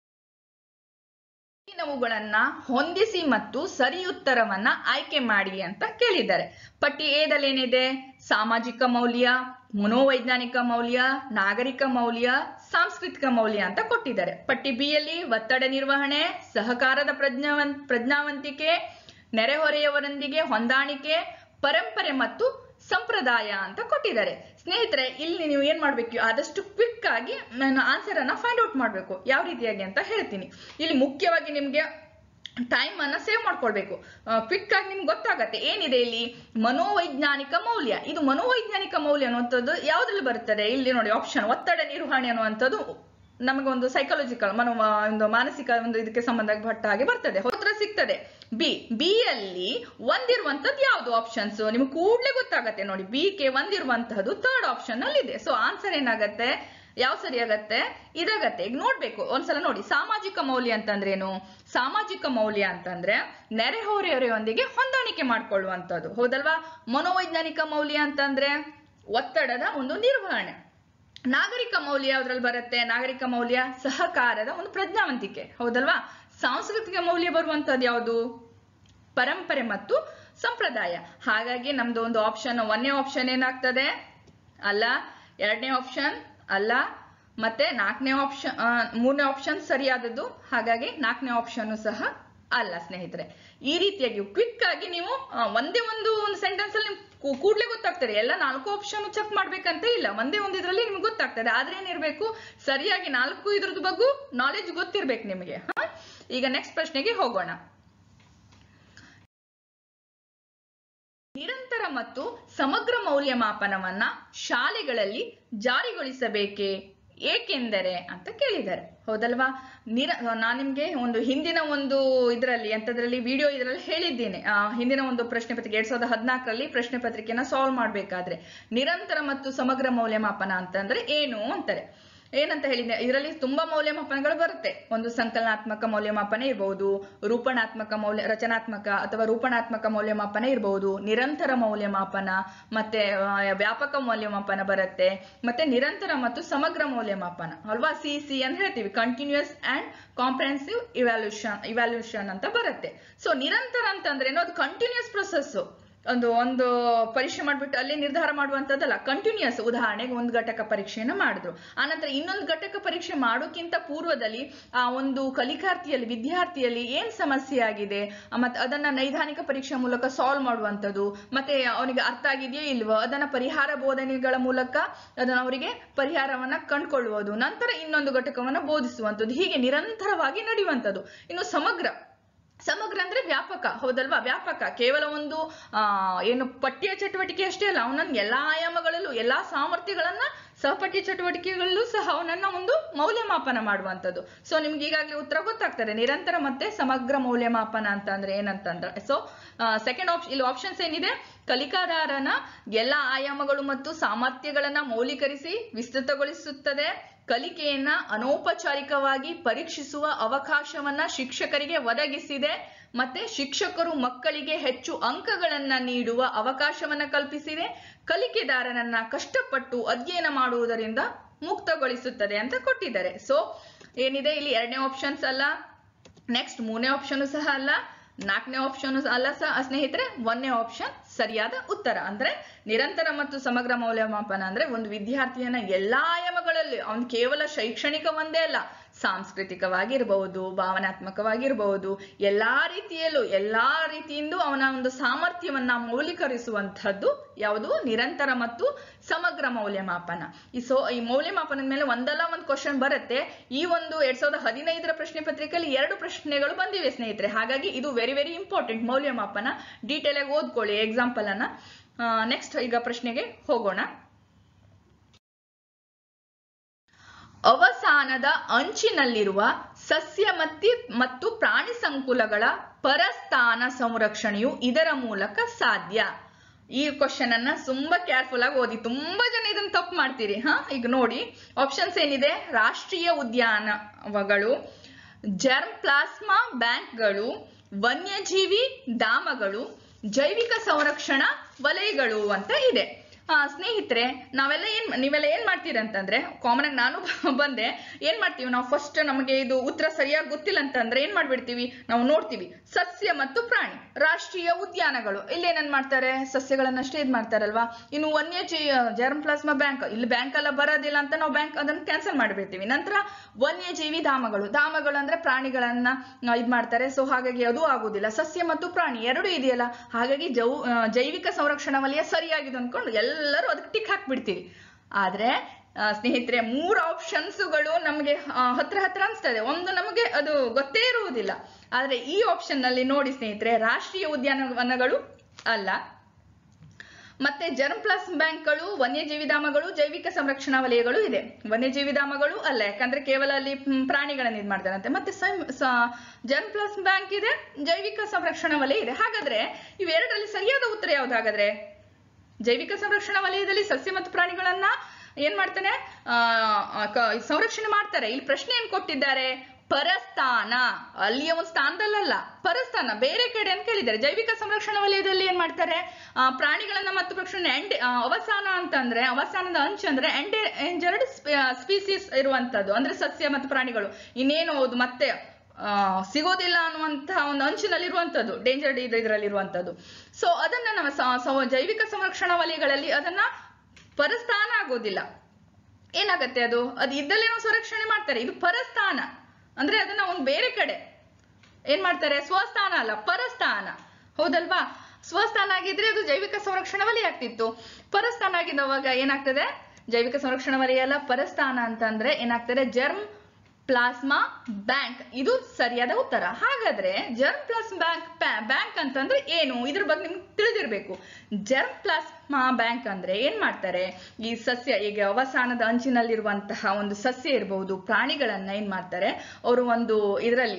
ಕೆಳಗಿನವುಗಳನ್ನ ಹೊಂದಿಸಿ ಮತ್ತು ಸರಿ ಉತ್ತರವನ್ನ ಆಯ್ಕೆ ಮಾಡಿ ಅಂತ ಕೇಳಿದ್ದಾರೆ ಪಟ್ಟಿ ಎದಲ್ಲಿ ಏನಿದೆ ಸಾಮಾಜಿಕ ಮೌಲ್ಯ ಮನೋವೈಜ್ಞಾನಿಕ ಮೌಲ್ಯ ನಾಗರಿಕ ಮೌಲ್ಯ ಸಾಂಸ್ಕೃತಿಕ ಮೌಲ್ಯ ಅಂತ ಕೊಟ್ಟಿದ್ದಾರೆ ಪಟ್ಟಿ ಬಿ ಯಲ್ಲಿ ಒತ್ತಡ ನಿರ್ವಹಣೆ ಸಹಕಾರದ ಪ್ರಜ್ಞಾವನ್ ಪ್ರಜ್ಞಾವಂತಿಕೆ ನೆರೆಹೊರೆಯವರೊಂದಿಗೆ ಹೊಂದಾಣಿಕೆ ಪರಂಪರೆ ಮತ್ತು ಸಂಪ್ರದಾಯ ಅಂತ ಕೊಟ್ಟಿದ್ದಾರೆ ಸ್ನೇಹಿತರೆ ಇಲ್ಲಿ ನೀವು ಏನ್ ಮಾಡ್ಬೇಕು ಆದಷ್ಟು ಕ್ವಿಕ್ ಆಗಿ ನಾನು ಆನ್ಸರ್ ಅನ್ನ ಫೈಂಡ್ ಔಟ್ ಮಾಡ್ಬೇಕು ಯಾವ ರೀತಿಯಾಗಿ ಅಂತ ಹೇಳ್ತೀನಿ ಇಲ್ಲಿ ಮುಖ್ಯವಾಗಿ ನಿಮ್ಗೆ ಟೈಮ್ ಅನ್ನ ಸೇವ್ ಮಾಡ್ಕೊಳ್ಬೇಕು ಕ್ವಿಕ್ ಆಗಿ ನಿಮ್ಗೆ ಗೊತ್ತಾಗತ್ತೆ ಏನಿದೆ ಇಲ್ಲಿ ಮನೋವೈಜ್ಞಾನಿಕ ಮೌಲ್ಯ ಇದು ಮನೋವೈಜ್ಞಾನಿಕ ಮೌಲ್ಯ ಅನ್ನುವಂಥದ್ದು ಯಾವ್ದ್ರಲ್ಲಿ ಬರ್ತದೆ ಇಲ್ಲಿ ನೋಡಿ ಆಪ್ಷನ್ ಒತ್ತಡ ನಿರ್ವಹಣೆ ಅನ್ನುವಂಥದ್ದು ನಮಗೆ ಒಂದು ಸೈಕಾಲಜಿಕಲ್ ಮನೋ ಒಂದು ಮಾನಸಿಕ ಒಂದು ಇದಕ್ಕೆ ಸಂಬಂಧಪಟ್ಟ ಹಾಗೆ ಬರ್ತದೆ ಉತ್ತರ ಸಿಗ್ತದೆ ಬಿ ಬಿ ಅಲ್ಲಿ ಒಂದಿರುವಂತದ್ದು ಯಾವ್ದು ಆಪ್ಷನ್ಸ್ ನಿಮ್ಗೆ ಕೂಡ್ಲೆ ಗೊತ್ತಾಗತ್ತೆ ನೋಡಿ ಬಿ ಗೆ ಒಂದಿರುವಂತಹದ್ದು ಥರ್ಡ್ ಆಪ್ಷನ್ ಅಲ್ಲಿ ಇದೆ ಸೊ ಆನ್ಸರ್ ಏನಾಗತ್ತೆ ಯಾವ ಸರಿ ಆಗತ್ತೆ ಇದಾಗತ್ತೆ ಈಗ ನೋಡ್ಬೇಕು ಒಂದ್ಸಲ ನೋಡಿ ಸಾಮಾಜಿಕ ಮೌಲ್ಯ ಅಂತಂದ್ರೇನು ಸಾಮಾಜಿಕ ಮೌಲ್ಯ ಅಂತಂದ್ರೆ ನೆರೆಹೊರೆಯವರೊಂದಿಗೆ ಹೊಂದಾಣಿಕೆ ಮಾಡ್ಕೊಳ್ಳುವಂಥದ್ದು ಹೌದಲ್ವಾ ಮನೋವೈಜ್ಞಾನಿಕ ಮೌಲ್ಯ ಅಂತಂದ್ರೆ ಒತ್ತಡದ ಒಂದು ನಿರ್ವಹಣೆ ನಾಗರಿಕ ಮೌಲ್ಯ ಯಾವ್ದ್ರಲ್ಲಿ ಬರುತ್ತೆ ನಾಗರಿಕ ಮೌಲ್ಯ ಸಹಕಾರದ ಒಂದು ಪ್ರಜ್ಞಾವಂತಿಕೆ ಹೌದಲ್ವಾ ಸಾಂಸ್ಕೃತಿಕ ಮೌಲ್ಯ ಬರುವಂತದ್ದು ಯಾವುದು ಪರಂಪರೆ ಮತ್ತು ಸಂಪ್ರದಾಯ ಹಾಗಾಗಿ ನಮ್ದು ಒಂದು ಆಪ್ಷನ್ ಒಂದನೇ ಆಪ್ಷನ್ ಏನಾಗ್ತದೆ ಅಲ್ಲ ಎರಡನೇ ಆಪ್ಷನ್ ಅಲ್ಲ ಮತ್ತೆ ನಾಲ್ಕನೇ ಆಪ್ಷನ್ ಮೂರನೇ ಆಪ್ಷನ್ ಸರಿಯಾದದ್ದು ಹಾಗಾಗಿ ನಾಲ್ಕನೇ ಆಪ್ಷನ್ ಸಹ ಅಲ್ಲ ಸ್ನೇಹಿತರೆ ಈ ರೀತಿಯಾಗಿ ಕ್ವಿಕ್ ಆಗಿ ನೀವು ಆ, ಒಂದೇ ಒಂದು ಒಂದು ಸೆಂಟೆನ್ಸ್ ಅಲ್ಲಿ ನಿಮ್ಗೆ ಕೂ- ಕೂಡ್ಲೇ ಗೊತ್ತಾಗ್ತದೆ ಎಲ್ಲ ನಾಲ್ಕು ಆಪ್ಷನ್ ಚೆಕ್ ಮಾಡ್ಬೇಕಂತ ಇಲ್ಲ ಒಂದೇ ಒಂದು ಇದ್ರಲ್ಲಿ ನಿಮ್ಗೆ ಗೊತ್ತಾಗ್ತದೆ ಆದ್ರೆ ಏನಿರ್ಬೇಕು ಸರಿಯಾಗಿ ನಾಲ್ಕು ಇದ್ರದ್ದು ಬಗ್ಗೆ ನಾಲೆಜ್ ಗೊತ್ತಿರ್ಬೇಕು ನಿಮಗೆ ಹಾ? ಈಗ ನೆಕ್ಸ್ಟ್ ಪ್ರಶ್ನೆಗೆ ಹೋಗೋಣ ನಿರಂತರ ಮತ್ತು ಸಮಗ್ರ ಮೌಲ್ಯಮಾಪನವನ್ನ ಶಾಲೆಗಳಲ್ಲಿ ಜಾರಿಗೊಳಿಸಬೇಕೇ ಏಕೆಂದರೆ ಅಂತ ಕೇಳಿದ್ದಾರೆ ಹೌದಲ್ವಾ ನಿರ ನಾನು ನಿಮ್ಗೆ ಒಂದು ಹಿಂದಿನ ಒಂದು ಇದರಲ್ಲಿ ಅಂತದ್ರಲ್ಲಿ ವಿಡಿಯೋ ಇದರಲ್ಲಿ ಹೇಳಿದ್ದೇನೆ ಆ, ಹಿಂದಿನ ಒಂದು ಪ್ರಶ್ನೆ ಪತ್ರಿಕೆ ಎರಡ್ ಸಾವಿರದ ಹದಿನಾಲ್ಕರಲ್ಲಿ ಪ್ರಶ್ನೆ ಪತ್ರಿಕೆನ ಸಾಲ್ವ್ ಮಾಡ್ಬೇಕಾದ್ರೆ ನಿರಂತರ ಮತ್ತು ಸಮಗ್ರ ಮೌಲ್ಯಮಾಪನ ಅಂತಂದ್ರೆ ಏನು ಅಂತಾರೆ ಏನಂತ ಹೇಳಿದೆ ಇದರಲ್ಲಿ ತುಂಬಾ ಮೌಲ್ಯಮಾಪನಗಳು ಬರುತ್ತೆ ಒಂದು ಸಂಕಲನಾತ್ಮಕ ಮೌಲ್ಯಮಾಪನ ಇರಬಹುದು ರೂಪಣಾತ್ಮಕ ಮೌಲ್ಯ ರಚನಾತ್ಮಕ ಅಥವಾ ರೂಪಣಾತ್ಮಕ ಮೌಲ್ಯಮಾಪನ ಇರಬಹುದು ನಿರಂತರ ಮೌಲ್ಯಮಾಪನ ಮತ್ತೆ ಆ, ವ್ಯಾಪಕ ಮೌಲ್ಯಮಾಪನ ಬರುತ್ತೆ ಮತ್ತೆ ನಿರಂತರ ಮತ್ತು ಸಮಗ್ರ ಮೌಲ್ಯಮಾಪನ ಅಲ್ವಾ ಸಿ ಸಿ ಅಂತ ಹೇಳ್ತೀವಿ continuous and comprehensive evaluation evaluation ಅಂತ ಬರುತ್ತೆ ಸೊ ನಿರಂತರ ಅಂತಂದ್ರೆ ಏನು ಅದು ಕಂಟಿನ್ಯೂಸ್ ಪ್ರೊಸೆಸ್ ಒಂದು ಒಂದು ಪರೀಕ್ಷೆ ಮಾಡ್ಬಿಟ್ಟು ಅಲ್ಲಿ ನಿರ್ಧಾರ ಮಾಡುವಂತದ್ದಲ್ಲ ಕಂಟಿನ್ಯೂಸ್ ಉದಾಹರಣೆಗೆ ಒಂದು ಘಟಕ ಪರೀಕ್ಷೆಯನ್ನ ಮಾಡಿದ್ರು ಆನಂತರ ಇನ್ನೊಂದು ಘಟಕ ಪರೀಕ್ಷೆ ಮಾಡೋಕ್ಕಿಂತ ಪೂರ್ವದಲ್ಲಿ ಆ ಒಂದು ಕಲಿಕಾರ್ಥಿಯಲ್ಲಿ ವಿದ್ಯಾರ್ಥಿಯಲ್ಲಿ ಏನ್ ಸಮಸ್ಯೆ ಆಗಿದೆ ಆ, ಮತ್ತೆ ಅದನ್ನ ನೈದಾನಿಕ ಪರೀಕ್ಷೆ ಮೂಲಕ ಸಾಲ್ವ್ ಮಾಡುವಂಥದ್ದು ಮತ್ತೆ ಅವನಿಗೆ ಅರ್ಥ ಆಗಿದೆಯೋ ಇಲ್ವೋ ಅದನ್ನ ಪರಿಹಾರ ಬೋಧನೆಗಳ ಮೂಲಕ ಅದನ್ನ ಅವರಿಗೆ ಪರಿಹಾರವನ್ನ ಕಂಡುಕೊಳ್ಳುವುದು ನಂತರ ಇನ್ನೊಂದು ಘಟಕವನ್ನ ಬೋಧಿಸುವಂಥದ್ದು ಹೀಗೆ ನಿರಂತರವಾಗಿ ನಡೆಯುವಂಥದ್ದು ಇನ್ನು ಸಮಗ್ರ ಸಮಗ್ರ ಅಂದ್ರೆ ವ್ಯಾಪಕ ಹೌದಲ್ವಾ ವ್ಯಾಪಕ ಕೇವಲ ಒಂದು ಆ ಏನು ಪಠ್ಯ ಚಟುವಟಿಕೆ ಅಷ್ಟೇ ಅಲ್ಲ ಅವನನ್ನ ಎಲ್ಲಾ ಆಯಾಮಗಳಲ್ಲೂ ಎಲ್ಲಾ ಸಾಮರ್ಥ್ಯಗಳನ್ನ ಸಹಪಠ್ಯ ಚಟುವಟಿಕೆಗಳಲ್ಲೂ ಸಹ ಅವನನ್ನ ಒಂದು ಮೌಲ್ಯಮಾಪನ ಮಾಡುವಂಥದ್ದು ಸೊ ನಿಮ್ಗೆ ಈಗಾಗಲೇ ಉತ್ತರ ಗೊತ್ತಾಗ್ತದೆ ನಿರಂತರ ಮತ್ತೆ ಸಮಗ್ರ ಮೌಲ್ಯಮಾಪನ ಅಂತ ಅಂದ್ರೆ ಏನಂತಂದ್ರೆ ಸೊ ಸೆಕೆಂಡ್ ಆಪ್ಷನ್ ಇಲ್ಲಿ ಆಪ್ಷನ್ಸ್ ಏನಿದೆ ಕಲಿಕಾದಾರನ ಎಲ್ಲಾ ಆಯಾಮಗಳು ಮತ್ತು ಸಾಮರ್ಥ್ಯಗಳನ್ನ ಮೌಲ್ಯೀಕರಿಸಿ ವಿಸ್ತೃತಗೊಳಿಸುತ್ತದೆ ಕಲಿಕೆಯನ್ನ ಅನೌಪಚಾರಿಕವಾಗಿ ಪರೀಕ್ಷಿಸುವ ಅವಕಾಶವನ್ನ ಶಿಕ್ಷಕರಿಗೆ ಒದಗಿಸಿದೆ ಮತ್ತೆ ಶಿಕ್ಷಕರು ಮಕ್ಕಳಿಗೆ ಹೆಚ್ಚು ಅಂಕಗಳನ್ನ ನೀಡುವ ಅವಕಾಶವನ್ನ ಕಲ್ಪಿಸಿದೆ ಕಲಿಕೆದಾರನನ್ನ ಕಷ್ಟಪಟ್ಟು ಅಧ್ಯಯನ ಮಾಡುವುದರಿಂದ ಮುಕ್ತಗೊಳಿಸುತ್ತದೆ ಅಂತ ಕೊಟ್ಟಿದ್ದಾರೆ ಸೊ ಏನಿದೆ ಇಲ್ಲಿ ಎರಡನೇ ಆಪ್ಷನ್ಸ್ ಅಲ್ಲ ನೆಕ್ಸ್ಟ್ ಮೂರನೇ ಆಪ್ಷನ್ ಸಹ ಅಲ್ಲ ನಾಲ್ಕನೇ ಆಪ್ಷನ್ ಅಲ್ಲ ಸಹ ಸ್ನೇಹಿತರೆ ಒಂದನೇ ಆಪ್ಷನ್ ಸರಿಯಾದ ಉತ್ತರ ಅಂದ್ರೆ ನಿರಂತರ ಮತ್ತು ಸಮಗ್ರ ಮೌಲ್ಯಮಾಪನ ಅಂದ್ರೆ ಒಂದು ವಿದ್ಯಾರ್ಥಿಯನ್ನ ಎಲ್ಲಾ ಆಯಾಮಗಳಲ್ಲಿ ಅವನ್ ಕೇವಲ ಶೈಕ್ಷಣಿಕ ಒಂದೇ ಅಲ್ಲ ಸಾಂಸ್ಕೃತಿಕವಾಗಿರ್ಬಹುದು ಭಾವನಾತ್ಮಕವಾಗಿರ್ಬಹುದು ಎಲ್ಲಾ ರೀತಿಯಲ್ಲೂ ಎಲ್ಲಾ ರೀತಿಯಿಂದ ಅವನ ಒಂದು ಸಾಮರ್ಥ್ಯವನ್ನ ಮೌಲ್ಯೀಕರಿಸುವಂತಹದ್ದು ಯಾವುದು ನಿರಂತರ ಮತ್ತು ಸಮಗ್ರ ಮೌಲ್ಯಮಾಪನ ಈ ಸೊ ಈ ಮೌಲ್ಯಮಾಪನದ ಮೇಲೆ ಒಂದಲ್ಲ ಒಂದು ಕ್ವಶನ್ ಬರುತ್ತೆ ಈ ಒಂದು ಎರಡ್ ಸಾವಿರದ ಹದಿನೈದರ ಪ್ರಶ್ನೆ ಪತ್ರಿಕೆಯಲ್ಲಿ ಎರಡು ಪ್ರಶ್ನೆಗಳು ಬಂದಿವೆ ಸ್ನೇಹಿತರೆ ಹಾಗಾಗಿ ಇದು ವೆರಿ ವೆರಿ ಇಂಪಾರ್ಟೆಂಟ್ ಮೌಲ್ಯಮಾಪನ ಡೀಟೇಲ್ ಆಗಿ ಓದ್ಕೊಳ್ಳಿ ಎಕ್ಸಾಂಪಲ್ ಅನ್ನ ನೆಕ್ಸ್ಟ್ ಈಗ ಪ್ರಶ್ನೆಗೆ ಹೋಗೋಣ ಅವಸಾನದ ಅಂಚಿನಲ್ಲಿರುವ ಸಸ್ಯ ಮತ್ತಿ ಮತ್ತು ಪ್ರಾಣಿ ಸಂಕುಲಗಳ ಪರಸ್ಥಾನ ಸಂರಕ್ಷಣೆಯು ಇದರ ಮೂಲಕ ಸಾಧ್ಯ ಈ ಕ್ವಶನ್ ಅನ್ನ ತುಂಬಾ ಕೇರ್ಫುಲ್ ಆಗಿ ಓದಿ ತುಂಬಾ ಜನ ಇದನ್ನ ತಪ್ಪು ಮಾಡ್ತೀರಿ ಹಾ ಈಗ ನೋಡಿ ಆಪ್ಷನ್ಸ್ ಏನಿದೆ ರಾಷ್ಟ್ರೀಯ ಉದ್ಯಾನವಗಳು ಜರ್ಮ್ ಪ್ಲಾಸ್ಮಾ ಬ್ಯಾಂಕ್ಗಳು ವನ್ಯಜೀವಿ ಧಾಮಗಳು ಜೈವಿಕ ಸಂರಕ್ಷಣಾ ವಲಯಗಳು ಅಂತ ಇದೆ ಆ, ಸ್ನೇಹಿತರೆ ನಾವೆಲ್ಲ ಏನ್ ನೀವೆಲ್ಲ ಏನ್ ಮಾಡ್ತೀರಿ ಅಂತಂದ್ರೆ ಕಾಮನ್ ಆಗಿ ನಾನು ಬಂದೆ ಏನ್ ಮಾಡ್ತೀವಿ ನಾವು ಫಸ್ಟ್ ನಮಗೆ ಇದು ಉತ್ತರ ಸರಿಯಾಗಿ ಗೊತ್ತಿಲ್ಲ ಅಂತಂದ್ರೆ ಏನ್ ಮಾಡ್ಬಿಡ್ತೀವಿ ನಾವು ನೋಡ್ತೀವಿ ಸಸ್ಯ ಮತ್ತು ಪ್ರಾಣಿ ರಾಷ್ಟ್ರೀಯ ಉದ್ಯಾನಗಳು ಇಲ್ಲಿ ಏನನ್ ಮಾಡ್ತಾರೆ ಸಸ್ಯಗಳನ್ನಷ್ಟೇ ಇದ್ ಮಾಡ್ತಾರಲ್ವಾ ಇನ್ನು ವನ್ಯಜೀವಿ ಜರ್ಮ್ ಪ್ಲಾಸ್ಮಾ ಬ್ಯಾಂಕ್ ಇಲ್ಲಿ ಬ್ಯಾಂಕ್ ಎಲ್ಲ ಬರೋದಿಲ್ಲ ಅಂತ ನಾವು ಬ್ಯಾಂಕ್ ಅದನ್ನ ಕ್ಯಾನ್ಸಲ್ ಮಾಡಿಬಿಡ್ತೀವಿ ನಂತರ ವನ್ಯಜೀವಿ ಧಾಮಗಳು ಧಾಮಗಳು ಅಂದ್ರೆ ಪ್ರಾಣಿಗಳನ್ನ ಆ, ಇದ್ ಮಾಡ್ತಾರೆ ಸೊ ಹಾಗಾಗಿ ಅದು ಆಗುದಿಲ್ಲ ಸಸ್ಯ ಮತ್ತು ಪ್ರಾಣಿ ಎರಡು ಇದೆಯಲ್ಲ ಹಾಗಾಗಿ ಜೌ ಆ, ಜೈವಿಕ ಸಂರಕ್ಷಣಾ ವಲಯ ಸರಿಯಾಗಿದೆ ಅಂದ್ಕೊಂಡು ಎಲ್ಲರೂ ಅದಕ್ಕೆ ಟಿಕ್ ಹಾಕ್ಬಿಡ್ತೀವಿ ಆದ್ರೆ ಆ, ಸ್ನೇಹಿತರೆ ಮೂರು ಆಪ್ಷನ್ಸ್ಗಳು ನಮಗೆ ಆ, ಹತ್ರ ಹತ್ರ ಅನ್ಸ್ತದೆ ಒಂದು ನಮಗೆ ಅದು ಗೊತ್ತೇ ಇರುವುದಿಲ್ಲ ಆದ್ರೆ ಈ ಆಪ್ಷನ್ ನಲ್ಲಿ ನೋಡಿ ಸ್ನೇಹಿತರೆ ರಾಷ್ಟ್ರೀಯ ಉದ್ಯಾನವನಗಳು ಅಲ್ಲ ಮತ್ತೆ ಜರ್ಮ್ ಪ್ಲಸ್ ಬ್ಯಾಂಕ್ಗಳು ವನ್ಯಜೀವಿ ಧಾಮಗಳು ಜೈವಿಕ ಸಂರಕ್ಷಣಾ ವಲಯಗಳು ಇದೆ ವನ್ಯಜೀವಿ ಧಾಮಗಳು ಅಲ್ಲ ಯಾಕಂದ್ರೆ ಕೇವಲ ಅಲ್ಲಿ ಮ್, ಪ್ರಾಣಿಗಳನ್ನ ಇದು ಮಾಡ್ತಾರಂತೆ ಮತ್ತೆ ಸಂ- ಸ- ಜರ್ಮ್ ಪ್ಲಸ್ ಬ್ಯಾಂಕ್ ಇದೆ ಜೈವಿಕ ಸಂರಕ್ಷಣಾ ವಲಯ ಇದೆ ಹಾಗಾದ್ರೆ ಇವೆರಡರಲ್ಲಿ ಸರಿಯಾದ ಉತ್ತರ ಯಾವ್ದು ಹಾಗಾದ್ರೆ ಜೈವಿಕ ಸಂರಕ್ಷಣಾ ವಲಯದಲ್ಲಿ ಸಸ್ಯ ಮತ್ತು ಪ್ರಾಣಿಗಳನ್ನ ಏನ್ ಮಾಡ್ತಾನೆ ಆ, ಆ, ಕ- ಸಂರಕ್ಷಣೆ ಮಾಡ್ತಾರೆ ಇಲ್ಲಿ ಪ್ರಶ್ನೆ ಏನ್ ಕೊಟ್ಟಿದ್ದಾರೆ ಪರಸ್ಥಾನ ಅಲ್ಲಿಯ ಒಂದು ಸ್ಥಾನದಲ್ಲಲ್ಲ ಪರಸ್ಥಾನ ಬೇರೆ ಕಡೆ ಅಂತ ಕೇಳಿದ್ದಾರೆ ಜೈವಿಕ ಸಂರಕ್ಷಣಾ ವಲಯದಲ್ಲಿ ಏನ್ ಮಾಡ್ತಾರೆ ಆ, ಪ್ರಾಣಿಗಳನ್ನ ಮತ್ತು ಪಕ್ಷಿಗಳನ್ನ ಎಂಡ್ ಆ, ಅವಸಾನ ಅಂತಂದ್ರೆ ಅವಸಾನದ ಅಂಚು ಅಂದ್ರೆ ಎಂಡೇಂಜರ್ಡ್ ಸ್ಪೀಸೀಸ್ ಇರುವಂತದ್ದು ಅಂದ್ರೆ ಸಸ್ಯ ಮತ್ತು ಪ್ರಾಣಿಗಳು ಇನ್ನೇನು ಹೌದು ಮತ್ತೆ ಆ, ಸಿಗೋದಿಲ್ಲ ಅನ್ನುವಂತಹ ಒಂದು ಅಂಚಿನಲ್ಲಿ ಇರುವಂತದ್ದು ಡೇಂಜರ್ಡ್ ಇದರಲ್ಲಿ ಇರುವಂತದ್ದು ಸೊ ಅದನ್ನ ನಮ್ಮ ಸ- ಸ- ಜೈವಿಕ ಸಂರಕ್ಷಣಾ ವಲಯಗಳಲ್ಲಿ ಅದನ್ನ ಪರಸ್ಥಾನ ಆಗೋದಿಲ್ಲ ಏನಾಗತ್ತೆ ಅದು ಅದು ಇದ್ದಲ್ಲೇ ನಾವು ಸಂರಕ್ಷಣೆ ಮಾಡ್ತಾರೆ ಇದು ಪರಸ್ಥಾನ ಅಂದ್ರೆ ಅದನ್ನ ಒಂದು ಬೇರೆ ಕಡೆ ಏನ್ ಮಾಡ್ತಾರೆ ಸ್ವಸ್ಥಾನ ಅಲ್ಲ ಪರಸ್ಥಾನ ಹೌದಲ್ವಾ ಸ್ವಸ್ಥಾನ ಆಗಿದ್ರೆ ಅದು ಜೈವಿಕ ಸಂರಕ್ಷಣಾ ವಲಯ ಆಗ್ತಿತ್ತು ಪರಸ್ಥಾನ ಆಗಿದ್ದವಾಗ ಏನಾಗ್ತದೆ ಜೈವಿಕ ಸಂರಕ್ಷಣಾ ವಲಯ ಅಲ್ಲ ಪರಸ್ಥಾನ ಅಂತಂದ್ರೆ ಏನಾಗ್ತದೆ ಜರ್ಮ್ ಪ್ಲಾಸ್ಮಾ ಬ್ಯಾಂಕ್ ಇದು ಸರಿಯಾದ ಉತ್ತರ ಹಾಗಾದ್ರೆ ಜರ್ಮ್ ಪ್ಲಾಸ್ ಬ್ಯಾಂಕ್ ಬ್ಯಾಂಕ್ ಅಂತಂದ್ರೆ ಏನು ಇದ್ರ ಬಗ್ಗೆ ನಿಮ್ಗೆ ತಿಳಿದಿರ್ಬೇಕು ಜರ್ಮ್ ಪ್ಲಾಸ್ಮಾ ಬ್ಯಾಂಕ್ ಅಂದ್ರೆ ಏನ್ ಮಾಡ್ತಾರೆ ಈ ಸಸ್ಯ ಈಗ ಅವಸಾನದ ಅಂಚಿನಲ್ಲಿರುವಂತಹ ಒಂದು ಸಸ್ಯ ಇರಬಹುದು ಪ್ರಾಣಿಗಳನ್ನ ಏನ್ ಮಾಡ್ತಾರೆ ಅವರು ಒಂದು ಇದರಲ್ಲಿ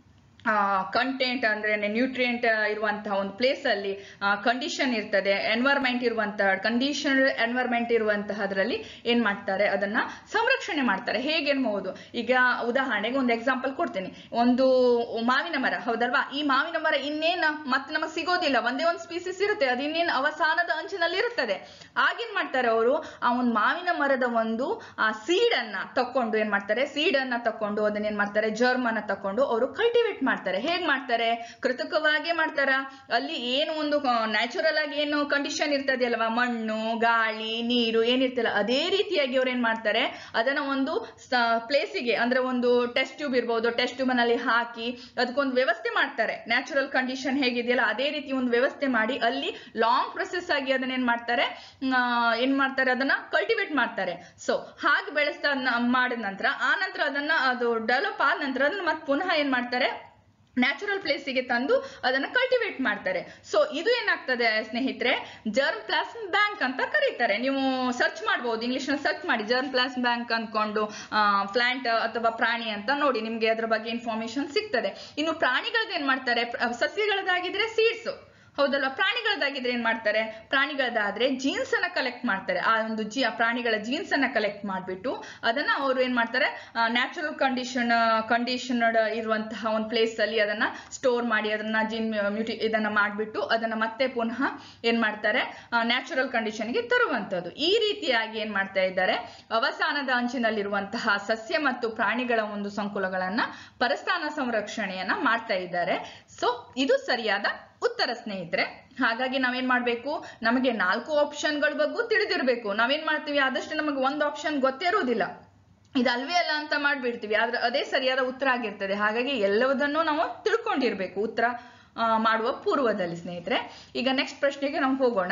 ಕಂಟೆಂಟ್ ಅಂದ್ರೆ ನ್ಯೂಟ್ರಿಯೆಂಟ್ ಇರುವಂತಹ ಒಂದು ಪ್ಲೇಸ್ ಅಲ್ಲಿ ಕಂಡೀಷನ್ ಇರ್ತದೆ ಎನ್ವೈರ್ಮೆಂಟ್ ಇರುವಂತಹ ಕಂಡೀಷನ್ ಎನ್ವೈರ್ಮೆಂಟ್ ಇರುವಂತಹದ್ರಲ್ಲಿ ಏನ್ ಮಾಡ್ತಾರೆ ಅದನ್ನ ಸಂರಕ್ಷಣೆ ಮಾಡ್ತಾರೆ ಹೇಗೆ ಅನ್ಬಹುದು ಈಗ ಉದಾಹರಣೆಗೆ ಒಂದು ಎಕ್ಸಾಂಪಲ್ ಕೊಡ್ತೀನಿ ಒಂದು ಮಾವಿನ ಮರ ಹೌದಲ್ವಾ ಈ ಮಾವಿನ ಮರ ಇನ್ನೇನು ಮತ್ತೆ ನಮಗೆ ಸಿಗೋದಿಲ್ಲ ಒಂದೇ ಒಂದು ಸ್ಪೀಸಿಸ್ ಇರುತ್ತೆ ಅದು ಇನ್ನೇನು ಅವಸಾನದ ಅಂಚಿನಲ್ಲಿ ಇರುತ್ತದೆ ಆಗೇನ್ ಮಾಡ್ತಾರೆ ಅವರು ಆ ಒಂದು ಮಾವಿನ ಮರದ ಒಂದು ಆ ಸೀಡ್ ಅನ್ನ ತಕೊಂಡು ಏನ್ ಮಾಡ್ತಾರೆ ಸೀಡ್ ಅನ್ನ ತಕೊಂಡು ಅದನ್ನ ಏನ್ ಮಾಡ್ತಾರೆ ಜರ್ಮ್ ಅನ್ನ ತಕೊಂಡು ಅವರು ಕಲ್ಟಿವೇಟ್ ಮಾಡ್ತಾರೆ ಹೇಗ್ ಮಾಡ್ತಾರೆ ಕೃತಕವಾಗಿ ಮಾಡ್ತಾರ ಅಲ್ಲಿ ಏನು ಒಂದು ನ್ಯಾಚುರಲ್ ಆಗಿ ಏನು ಕಂಡೀಷನ್ ಇರ್ತದೆ ಅಲ್ವಾ ಮಣ್ಣು ಗಾಳಿ ನೀರು ಏನಿರ್ತಲ್ಲ ಅದೇ ರೀತಿಯಾಗಿ ಅವ್ರು ಏನ್ ಮಾಡ್ತಾರೆ ಅದನ್ನ ಒಂದು ಪ್ಲೇಸಿಗೆ ಅಂದ್ರೆ ಒಂದು ಟೆಸ್ಟ್ ಟ್ಯೂಬ್ ಇರ್ಬೋದು ಟೆಸ್ಟ್ ಟ್ಯೂಬ್ ನಲ್ಲಿ ಹಾಕಿ ಅದಕ್ಕೊಂದು ವ್ಯವಸ್ಥೆ ಮಾಡ್ತಾರೆ ನ್ಯಾಚುರಲ್ ಕಂಡೀಷನ್ ಹೇಗಿದೆಯಲ್ಲ ಅದೇ ರೀತಿ ಒಂದು ವ್ಯವಸ್ಥೆ ಮಾಡಿ ಅಲ್ಲಿ ಲಾಂಗ್ ಪ್ರೊಸೆಸ್ ಆಗಿ ಅದನ್ನ ಏನ್ ಮಾಡ್ತಾರೆ ಆ, ಏನ್ ಮಾಡ್ತಾರೆ ಅದನ್ನ ಕಲ್ಟಿವೇಟ್ ಮಾಡ್ತಾರೆ ಸೊ ಹಾಗೆ ಬೆಳೆಸ್ತಾ ಮಾಡಿದ ನಂತರ ಆ ನಂತರ ಅದನ್ನ ಅದು ಡೆವಲಪ್ ಆದ ನಂತರ ಅದನ್ನ ಮತ್ತೆ ಪುನಃ ಏನ್ ಮಾಡ್ತಾರೆ ನ್ಯಾಚುರಲ್ ಪ್ಲೇಸಿಗೆ ತಂದು ಅದನ್ನ ಕಲ್ಟಿವೇಟ್ ಮಾಡ್ತಾರೆ ಸೊ ಇದು ಏನಾಗ್ತದೆ ಸ್ನೇಹಿತರೆ ಜರ್ಮ್ ಪ್ಲಾಸ್ ಬ್ಯಾಂಕ್ ಅಂತ ಕರೀತಾರೆ ನೀವು ಸರ್ಚ್ ಮಾಡಬಹುದು ಇಂಗ್ಲಿಷ್ ನ ಸರ್ಚ್ ಮಾಡಿ ಜರ್ಮ್ ಪ್ಲಾಸ್ ಬ್ಯಾಂಕ್ ಅನ್ಕೊಂಡು ಪ್ಲಾಂಟ್ ಅಥವಾ ಪ್ರಾಣಿ ಅಂತ ನೋಡಿ ನಿಮ್ಗೆ ಅದ್ರ ಬಗ್ಗೆ ಇನ್ಫಾರ್ಮೇಶನ್ ಸಿಗ್ತದೆ ಇನ್ನು ಪ್ರಾಣಿಗಳದ್ದು ಏನ್ ಮಾಡ್ತಾರೆ ಪ್ರ- ಸಸ್ಯಗಳದಾಗಿದ್ರೆ ಸೀಡ್ಸ್ ಹೌದಲ್ವಾ ಪ್ರಾಣಿಗಳದಾಗಿದ್ರೆ ಏನ್ ಮಾಡ್ತಾರೆ ಪ್ರಾಣಿಗಳದಾದ್ರೆ ಜೀನ್ಸ್ ಅನ್ನ ಕಲೆಕ್ಟ್ ಮಾಡ್ತಾರೆ ಆ ಒಂದು ಜಿ ಆ ಪ್ರಾಣಿಗಳ ಜೀನ್ಸ್ ಅನ್ನ ಕಲೆಕ್ಟ್ ಮಾಡ್ಬಿಟ್ಟು ಅದನ್ನ ಅವರು ಏನ್ ಮಾಡ್ತಾರೆ ನ್ಯಾಚುರಲ್ ಕಂಡೀಷನ್ ಕಂಡೀಷನ್ಡ್ ಇರುವಂತಹ ಒಂದು ಪ್ಲೇಸ್ ಅಲ್ಲಿ ಅದನ್ನ ಸ್ಟೋರ್ ಮಾಡಿ ಅದನ್ನ ಜೀನ್ ಮ್ಯೂಟಿ ಇದನ್ನ ಮಾಡ್ಬಿಟ್ಟು ಅದನ್ನ ಮತ್ತೆ ಪುನಃ ಏನ್ ಮಾಡ್ತಾರೆ ನ್ಯಾಚುರಲ್ ಕಂಡೀಷನ್ಗೆ ತರುವಂತದ್ದು ಈ ರೀತಿಯಾಗಿ ಏನ್ ಮಾಡ್ತಾ ಇದ್ದಾರೆ ಅವಸಾನದ ಅಂಚಿನಲ್ಲಿರುವಂತಹ ಸಸ್ಯ ಮತ್ತು ಪ್ರಾಣಿಗಳ ಒಂದು ಸಂಕುಲಗಳನ್ನ ಪರಸ್ಥಾನ ಸಂರಕ್ಷಣೆಯನ್ನ ಮಾಡ್ತಾ ಇದ್ದಾರೆ ಸೊ ಇದು ಸರಿಯಾದ ಉತ್ತರ ಸ್ನೇಹಿತರೆ ಹಾಗಾಗಿ ನಾವೇನ್ ಮಾಡ್ಬೇಕು ನಮಗೆ ನಾಲ್ಕು ಆಪ್ಷನ್ಗಳ ಬಗ್ಗೆ ತಿಳಿದಿರ್ಬೇಕು ನಾವೇನ್ ಮಾಡ್ತೀವಿ ಆದಷ್ಟು ನಮಗೆ ಒಂದು ಆಪ್ಷನ್ ಗೊತ್ತೇ ಇರುವುದಿಲ್ಲ ಇದು ಅಲ್ವೇ ಅಲ್ಲ ಅಂತ ಮಾಡ್ಬಿಡ್ತೀವಿ ಆದ್ರೆ ಅದೇ ಸರಿಯಾದ ಉತ್ತರ ಆಗಿರ್ತದೆ ಹಾಗಾಗಿ ಎಲ್ಲವುದನ್ನು ನಾವು ತಿಳ್ಕೊಂಡಿರ್ಬೇಕು ಉತ್ತರ ಆ, ಮಾಡುವ ಪೂರ್ವದಲ್ಲಿ ಸ್ನೇಹಿತರೆ ಈಗ ನೆಕ್ಸ್ಟ್ ಪ್ರಶ್ನೆಗೆ ನಾವು ಹೋಗೋಣ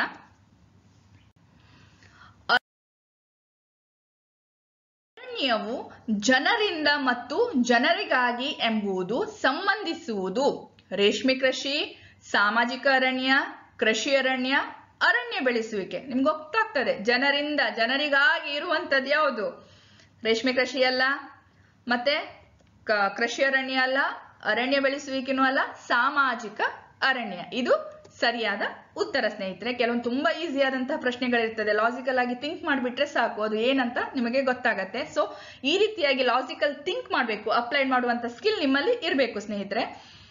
ಅರಣ್ಯವು ಜನರಿಂದ ಮತ್ತು ಜನರಿಗಾಗಿ ಎಂಬುದು ಸಂಬಂಧಿಸುವುದು ರೇಷ್ಮೆ ಕೃಷಿ ಸಾಮಾಜಿಕ ಅರಣ್ಯ ಕೃಷಿ ಅರಣ್ಯ ಅರಣ್ಯ ಬೆಳೆಸುವಿಕೆ ನಿಮ್ಗೆ ಗೊತ್ತಾಗ್ತದೆ ಜನರಿಂದ ಜನರಿಗಾಗಿ ಇರುವಂತದ್ದು ಯಾವುದು ರೇಷ್ಮೆ ಕೃಷಿ ಅಲ್ಲ ಮತ್ತೆ ಕ- ಕೃಷಿ ಅರಣ್ಯ ಅಲ್ಲ ಅರಣ್ಯ ಬೆಳೆಸುವಿಕೆನೂ ಅಲ್ಲ ಸಾಮಾಜಿಕ ಅರಣ್ಯ ಇದು ಸರಿಯಾದ ಉತ್ತರ ಸ್ನೇಹಿತರೆ ಕೆಲವೊಂದು ತುಂಬಾ ಈಸಿ ಆದಂತಹ ಪ್ರಶ್ನೆಗಳಿರ್ತದೆ ಲಾಜಿಕಲ್ ಆಗಿ ಥಿಂಕ್ ಮಾಡಿಬಿಟ್ರೆ ಸಾಕು ಅದು ಏನಂತ ನಿಮಗೆ ಗೊತ್ತಾಗತ್ತೆ ಸೊ ಈ ರೀತಿಯಾಗಿ ಲಾಜಿಕಲ್ ಥಿಂಕ್ ಮಾಡಬೇಕು ಅಪ್ಲೈ ಮಾಡುವಂತ ಸ್ಕಿಲ್ ನಿಮ್ಮಲ್ಲಿ ಇರಬೇಕು ಸ್ನೇಹಿತರೆ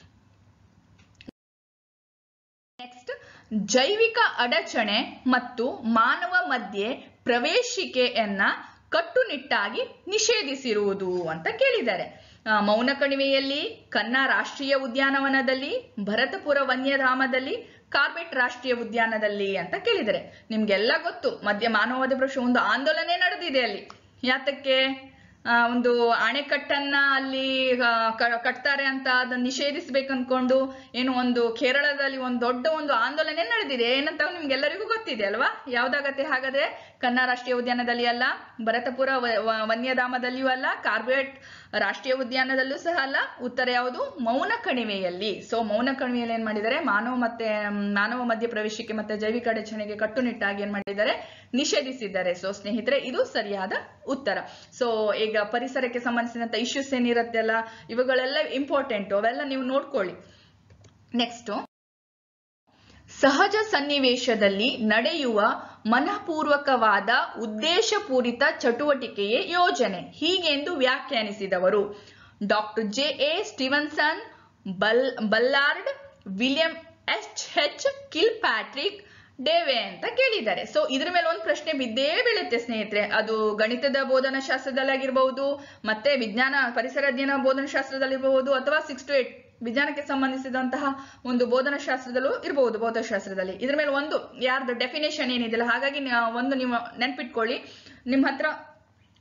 ನೆಕ್ಸ್ಟ್ ಜೈವಿಕ ಅಡಚಣೆ ಮತ್ತು ಮಾನವ ಮಧ್ಯೆ ಪ್ರವೇಶಿಕೆಯನ್ನ ಕಟ್ಟುನಿಟ್ಟಾಗಿ ನಿಷೇಧಿಸಿರುವುದು ಅಂತ ಕೇಳಿದ್ದಾರೆ ಆ, ಮೌನ ಕಣಿವೆಯಲ್ಲಿ ಕನ್ನ ರಾಷ್ಟ್ರೀಯ ಉದ್ಯಾನವನದಲ್ಲಿ ಭರತಪುರ ವನ್ಯಧಾಮದಲ್ಲಿ ಕಾರ್ಬೆಟ್ ರಾಷ್ಟ್ರೀಯ ಉದ್ಯಾನದಲ್ಲಿ ಅಂತ ಕೇಳಿದ್ದಾರೆ ನಿಮ್ಗೆಲ್ಲ ಗೊತ್ತು ಮಧ್ಯ ಮಾನವವಾದ ಪ್ರಶ್ನೆ ಒಂದು ಆಂದೋಲನೆ ನಡೆದಿದೆ ಅಲ್ಲಿ ಯಾತಕ್ಕೆ ಆ, ಒಂದು ಅಣೆಕಟ್ಟನ್ನ ಅಲ್ಲಿ ಆ, ಕ- ಕಟ್ತಾರೆ ಅಂತ ಅದನ್ನ ನಿಷೇಧಿಸ್ಬೇಕು ಅನ್ಕೊಂಡು ಏನು ಒಂದು ಕೇರಳದಲ್ಲಿ ಒಂದು ದೊಡ್ಡ ಒಂದು ಆಂದೋಲನೆ ನಡೆದಿದೆ ಏನಂತ ನಿಮ್ಗೆಲ್ಲರಿಗೂ ಗೊತ್ತಿದೆ ಅಲ್ವಾ ಯಾವ್ದಾಗತ್ತೆ ಹಾಗಾದ್ರೆ ಕನ್ನ ರಾಷ್ಟ್ರೀಯ ಉದ್ಯಾನದಲ್ಲಿ ಅಲ್ಲ ಭರತಪುರ ವ- ವ- ವನ್ಯಧಾಮದಲ್ಲಿಯೂ ಅಲ್ಲ ಕಾರ್ಬೆಟ್ ರಾಷ್ಟ್ರೀಯ ಉದ್ಯಾನದಲ್ಲೂ ಸಹ ಅಲ್ಲ ಉತ್ತರ ಯಾವುದು ಮೌನ ಕಣಿವೆಯಲ್ಲಿ ಸೊ ಮೌನ ಕಣಿವೆಯಲ್ಲಿ ಏನ್ ಮಾಡಿದ್ದಾರೆ ಮಾನವ ಮತ್ತೆ ಮ್, ಮಾನವ ಮಧ್ಯ ಪ್ರವೇಶಕ್ಕೆ ಮತ್ತೆ ಜೈವಿಕ ಅಡಚಣೆಗೆ ಕಟ್ಟುನಿಟ್ಟಾಗಿ ಏನ್ ಮಾಡಿದ್ದಾರೆ ನಿಷೇಧಿಸಿದ್ದಾರೆ ಸೊ ಸ್ನೇಹಿತರೆ ಇದು ಸರಿಯಾದ ಉತ್ತರ ಸೊ ಈಗ ಪರಿಸರಕ್ಕೆ ಸಂಬಂಧಿಸಿದಂತ ಇಶ್ಯೂಸ್ ಏನಿರತ್ತೆಲ್ಲ ಇವುಗಳೆಲ್ಲ ಇಂಪಾರ್ಟೆಂಟ್ ಅವೆಲ್ಲ ನೀವು ನೋಡ್ಕೊಳ್ಳಿ ನೆಕ್ಸ್ಟ್ ಸಹಜ ಸನ್ನಿವೇಶದಲ್ಲಿ ನಡೆಯುವ ಮನಃಪೂರ್ವಕವಾದ ಉದ್ದೇಶಪೂರಿತ ಚಟುವಟಿಕೆಯೇ ಯೋಜನೆ ಹೀಗೆಂದು ವ್ಯಾಖ್ಯಾನಿಸಿದವರು doctor J A Stevenson Bal Ballard William H H Kilpatrick Dewey ಅಂತ ಕೇಳಿದ್ದಾರೆ ಸೊ ಇದ್ರ ಮೇಲೆ ಒಂದು ಪ್ರಶ್ನೆ ಬಿದ್ದೇ ಬೀಳುತ್ತೆ ಸ್ನೇಹಿತರೆ ಅದು ಗಣಿತದ ಬೋಧನಾ ಶಾಸ್ತ್ರದಲ್ಲಾಗಿರ್ಬಹುದು ಮತ್ತೆ ವಿಜ್ಞಾನ ಪರಿಸರ ಅಧ್ಯಯನ ಬೋಧನಾ ಶಾಸ್ತ್ರದಲ್ಲಿರಬಹುದು ಅಥವಾ ಸಿಕ್ಸ್ ಟು ಏಟ್ ವಿಜ್ಞಾನಕ್ಕೆ ಸಂಬಂಧಿಸಿದಂತಹ ಒಂದು ಬೋಧನಾ ಶಾಸ್ತ್ರದಲ್ಲೂ ಇರಬಹುದು ಭೌತಶಾಸ್ತ್ರದಲ್ಲಿ ಇದ್ರ ಮೇಲೆ ಒಂದು ಯಾರ್ದು ಡೆಫಿನೇಷನ್ ಏನಿದೆಯಲ್ಲ ಹಾಗಾಗಿ ನ- ಒಂದು ನೀವು ನೆನ್ಪಿಟ್ಕೊಳ್ಳಿ ನಿಮ್ಮ ಹತ್ರ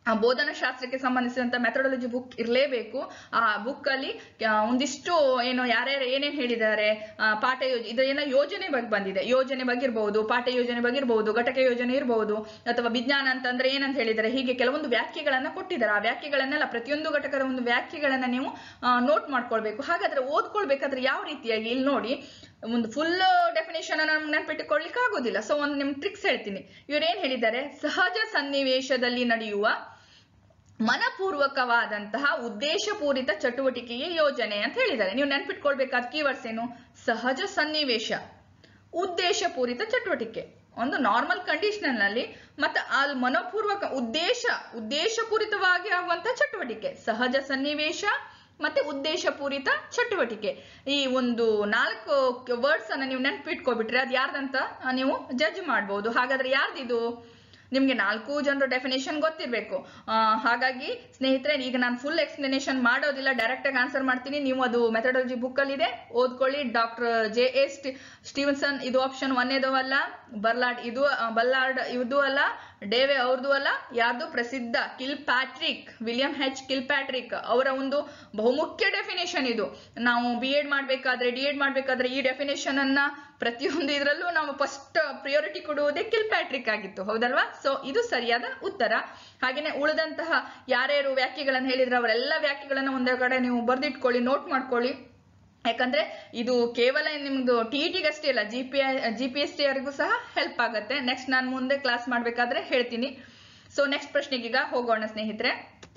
ಆ ಬೋಧನಶಾಸ್ತ್ರಕ್ಕೆ ಸಂಬಂಧಿಸಿದಂತ ಮೆಥಡಾಲಜಿ ಬುಕ್ ಇರಲೇಬೇಕು ಆ ಬುಕ್ ಅಲ್ಲಿ ಆ, ಒಂದಿಷ್ಟು ಏನು ಯಾರ್ಯಾರು ಏನೇನ್ ಹೇಳಿದ್ದಾರೆ ಆ, ಪಾಠ ಯೋಜನೆ ಇದೇನೋ ಯೋಜನೆ ಬಗ್ಗೆ ಬಂದಿದೆ ಯೋಜನೆ ಬಗ್ಗೆ ಇರಬಹುದು ಪಾಠ ಯೋಜನೆ ಬಗ್ಗೆ ಇರಬಹುದು ಘಟಕ ಯೋಜನೆ ಇರಬಹುದು ಅಥವಾ ವಿಜ್ಞಾನ ಅಂತಂದ್ರೆ ಏನಂತ ಹೇಳಿದ್ದಾರೆ ಹೀಗೆ ಕೆಲವೊಂದು ವ್ಯಾಖ್ಯೆಗಳನ್ನ ಕೊಟ್ಟಿದ್ದಾರೆ ಆ ವ್ಯಾಖ್ಯೆಗಳನ್ನೆಲ್ಲ ಪ್ರತಿಯೊಂದು ಘಟಕದ ಒಂದು ವ್ಯಾಖ್ಯೆಗಳನ್ನ ನೀವು ನೋಟ್ ಮಾಡ್ಕೊಳ್ಬೇಕು ಹಾಗಾದ್ರೆ ಓದ್ಕೊಳ್ಬೇಕಾದ್ರೆ ಯಾವ ರೀತಿಯಾಗಿ ಇಲ್ಲಿ ನೋಡಿ ಒಂದು ಫುಲ್ ಡೆಫಿನೇಷನ್ ನಮ್ಗೆ ನೆನ್ಪಿಟ್ಟುಕೊಳ್ಳಿಕ್ಕೆ ಆಗೋದಿಲ್ಲ ಸೊ ಒಂದು ನಿಮ್ ಟ್ರಿಕ್ಸ್ ಹೇಳ್ತೀನಿ ಇವ್ರು ಏನ್ ಹೇಳಿದ್ದಾರೆ ಸಹಜ ಸನ್ನಿವೇಶದಲ್ಲಿ ನಡೆಯುವ ಮನಪೂರ್ವಕವಾದಂತಹ ಉದ್ದೇಶಪೂರಿತ ಚಟುವಟಿಕೆಯ ಯೋಜನೆ ಅಂತ ಹೇಳಿದ್ದಾರೆ ನೀವು ನೆನ್ಪಿಟ್ಕೊಳ್ಬೇಕಾದ ಕೀವರ್ಡ್ಸ್ ಏನು ಸಹಜ ಸನ್ನಿವೇಶ ಉದ್ದೇಶಪೂರಿತ ಚಟುವಟಿಕೆ ಒಂದು ನಾರ್ಮಲ್ ಕಂಡೀಷನ್ ನಲ್ಲಿ ಮತ್ತೆ ಅಲ್ಲಿ ಮನಪೂರ್ವಕ ಉದ್ದೇಶ ಉದ್ದೇಶಪೂರಿತವಾಗಿ ಆಗುವಂತ ಚಟುವಟಿಕೆ ಸಹಜ ಸನ್ನಿವೇಶ ಮತ್ತೆ ಉದ್ದೇಶಪೂರಿತ ಚಟುವಟಿಕೆ ಈ ಒಂದು ನಾಲ್ಕು ವರ್ಡ್ಸ್ ಅನ್ನ ನೀವು ನೆನ್ಪಿಟ್ಕೊಬಿಟ್ರೆ ಅದು ಯಾರ್ದಂತ ನೀವು ಜಡ್ಜ್ ಮಾಡ್ಬೋದು ಹಾಗಾದ್ರೆ ಯಾರ್ದಿದು ನಿಮ್ಗೆ ನಾಲ್ಕು ಜನರು ಡೆಫಿನೇಷನ್ ಗೊತ್ತಿರಬೇಕು ಹಾಗಾಗಿ ಸ್ನೇಹಿತರೆ ಈಗ ನಾನು ಫುಲ್ ಎಕ್ಸ್ಪ್ಲನೇಷನ್ ಮಾಡೋದಿಲ್ಲ ಡೈರೆಕ್ಟ್ ಆಗಿ ಆನ್ಸರ್ ಮಾಡ್ತೀನಿ ನೀವು ಅದು ಮೆಥಡಾಲಜಿ ಬುಕ್ ಅಲ್ಲಿ ಇದೆ ಓದ್ಕೊಳ್ಳಿ ಡಾಕ್ಟರ್ ಜೆ ಎ ಸ್ಟೀವನ್ಸನ್ ಇದು ಆಪ್ಷನ್ ಒಂದೇದು ಅಲ್ಲ ಬರ್ಲಾರ್ಡ್ ಇದು ಆ, ಬಲ್ಲಾರ್ಡ್ ಇದು ಅಲ್ಲ ಡೇವೆ ಅವ್ರದ್ದು ಅಲ್ಲ ಯಾರ್ದು ಪ್ರಸಿದ್ಧ Kilpatrick William H Kilpatrick ಅವರ ಒಂದು ಬಹುಮುಖ್ಯ ಡೆಫಿನೇಷನ್ ಇದು ನಾವು ಬಿ ಎಡ್ ಮಾಡ್ಬೇಕಾದ್ರೆ ಡಿ ಎಡ್ ಮಾಡ್ಬೇಕಾದ್ರೆ ಈ ಡೆಫಿನೇಷನ್ ಅನ್ನ ಪ್ರತಿಯೊಂದು ಇದರಲ್ಲೂ ನಾವು ಫಸ್ಟ್ ಪ್ರಿಯಾರಿಟಿ ಕೊಡುವುದೇ ಕಿಲ್ ಪ್ಯಾಟ್ರಿಕ್ ಆಗಿತ್ತು ಹೌದಲ್ವಾ ಸೊ ಇದು ಸರಿಯಾದ ಉತ್ತರ ಹಾಗೇನೆ ಉಳಿದಂತಹ ಯಾರ್ಯಾರು ವ್ಯಾಖ್ಯೆಗಳನ್ನು ಹೇಳಿದ್ರೆ ಅವರೆಲ್ಲ ವ್ಯಾಖ್ಯೆಗಳನ್ನ ಒಂದೇ ಕಡೆ ನೀವು ಬರ್ದಿಟ್ಕೊಳ್ಳಿ ನೋಟ್ ಮಾಡ್ಕೊಳ್ಳಿ ಯಾಕಂದ್ರೆ ಇದು ಕೇವಲ ನಿಮ್ದು ಟಿ ಟಿಗಷ್ಟೇ ಅಲ್ಲ G P G P S T ಅವರಿಗೂ ಸಹ ಹೆಲ್ಪ್ ಆಗುತ್ತೆ ನೆಕ್ಸ್ಟ್ ನಾನು ಮುಂದೆ ಕ್ಲಾಸ್ ಮಾಡ್ಬೇಕಾದ್ರೆ ಹೇಳ್ತೀನಿ ಸೊ ನೆಕ್ಸ್ಟ್ ಪ್ರಶ್ನೆಗೀಗ ಹೋಗೋಣ ಸ್ನೇಹಿತರೆ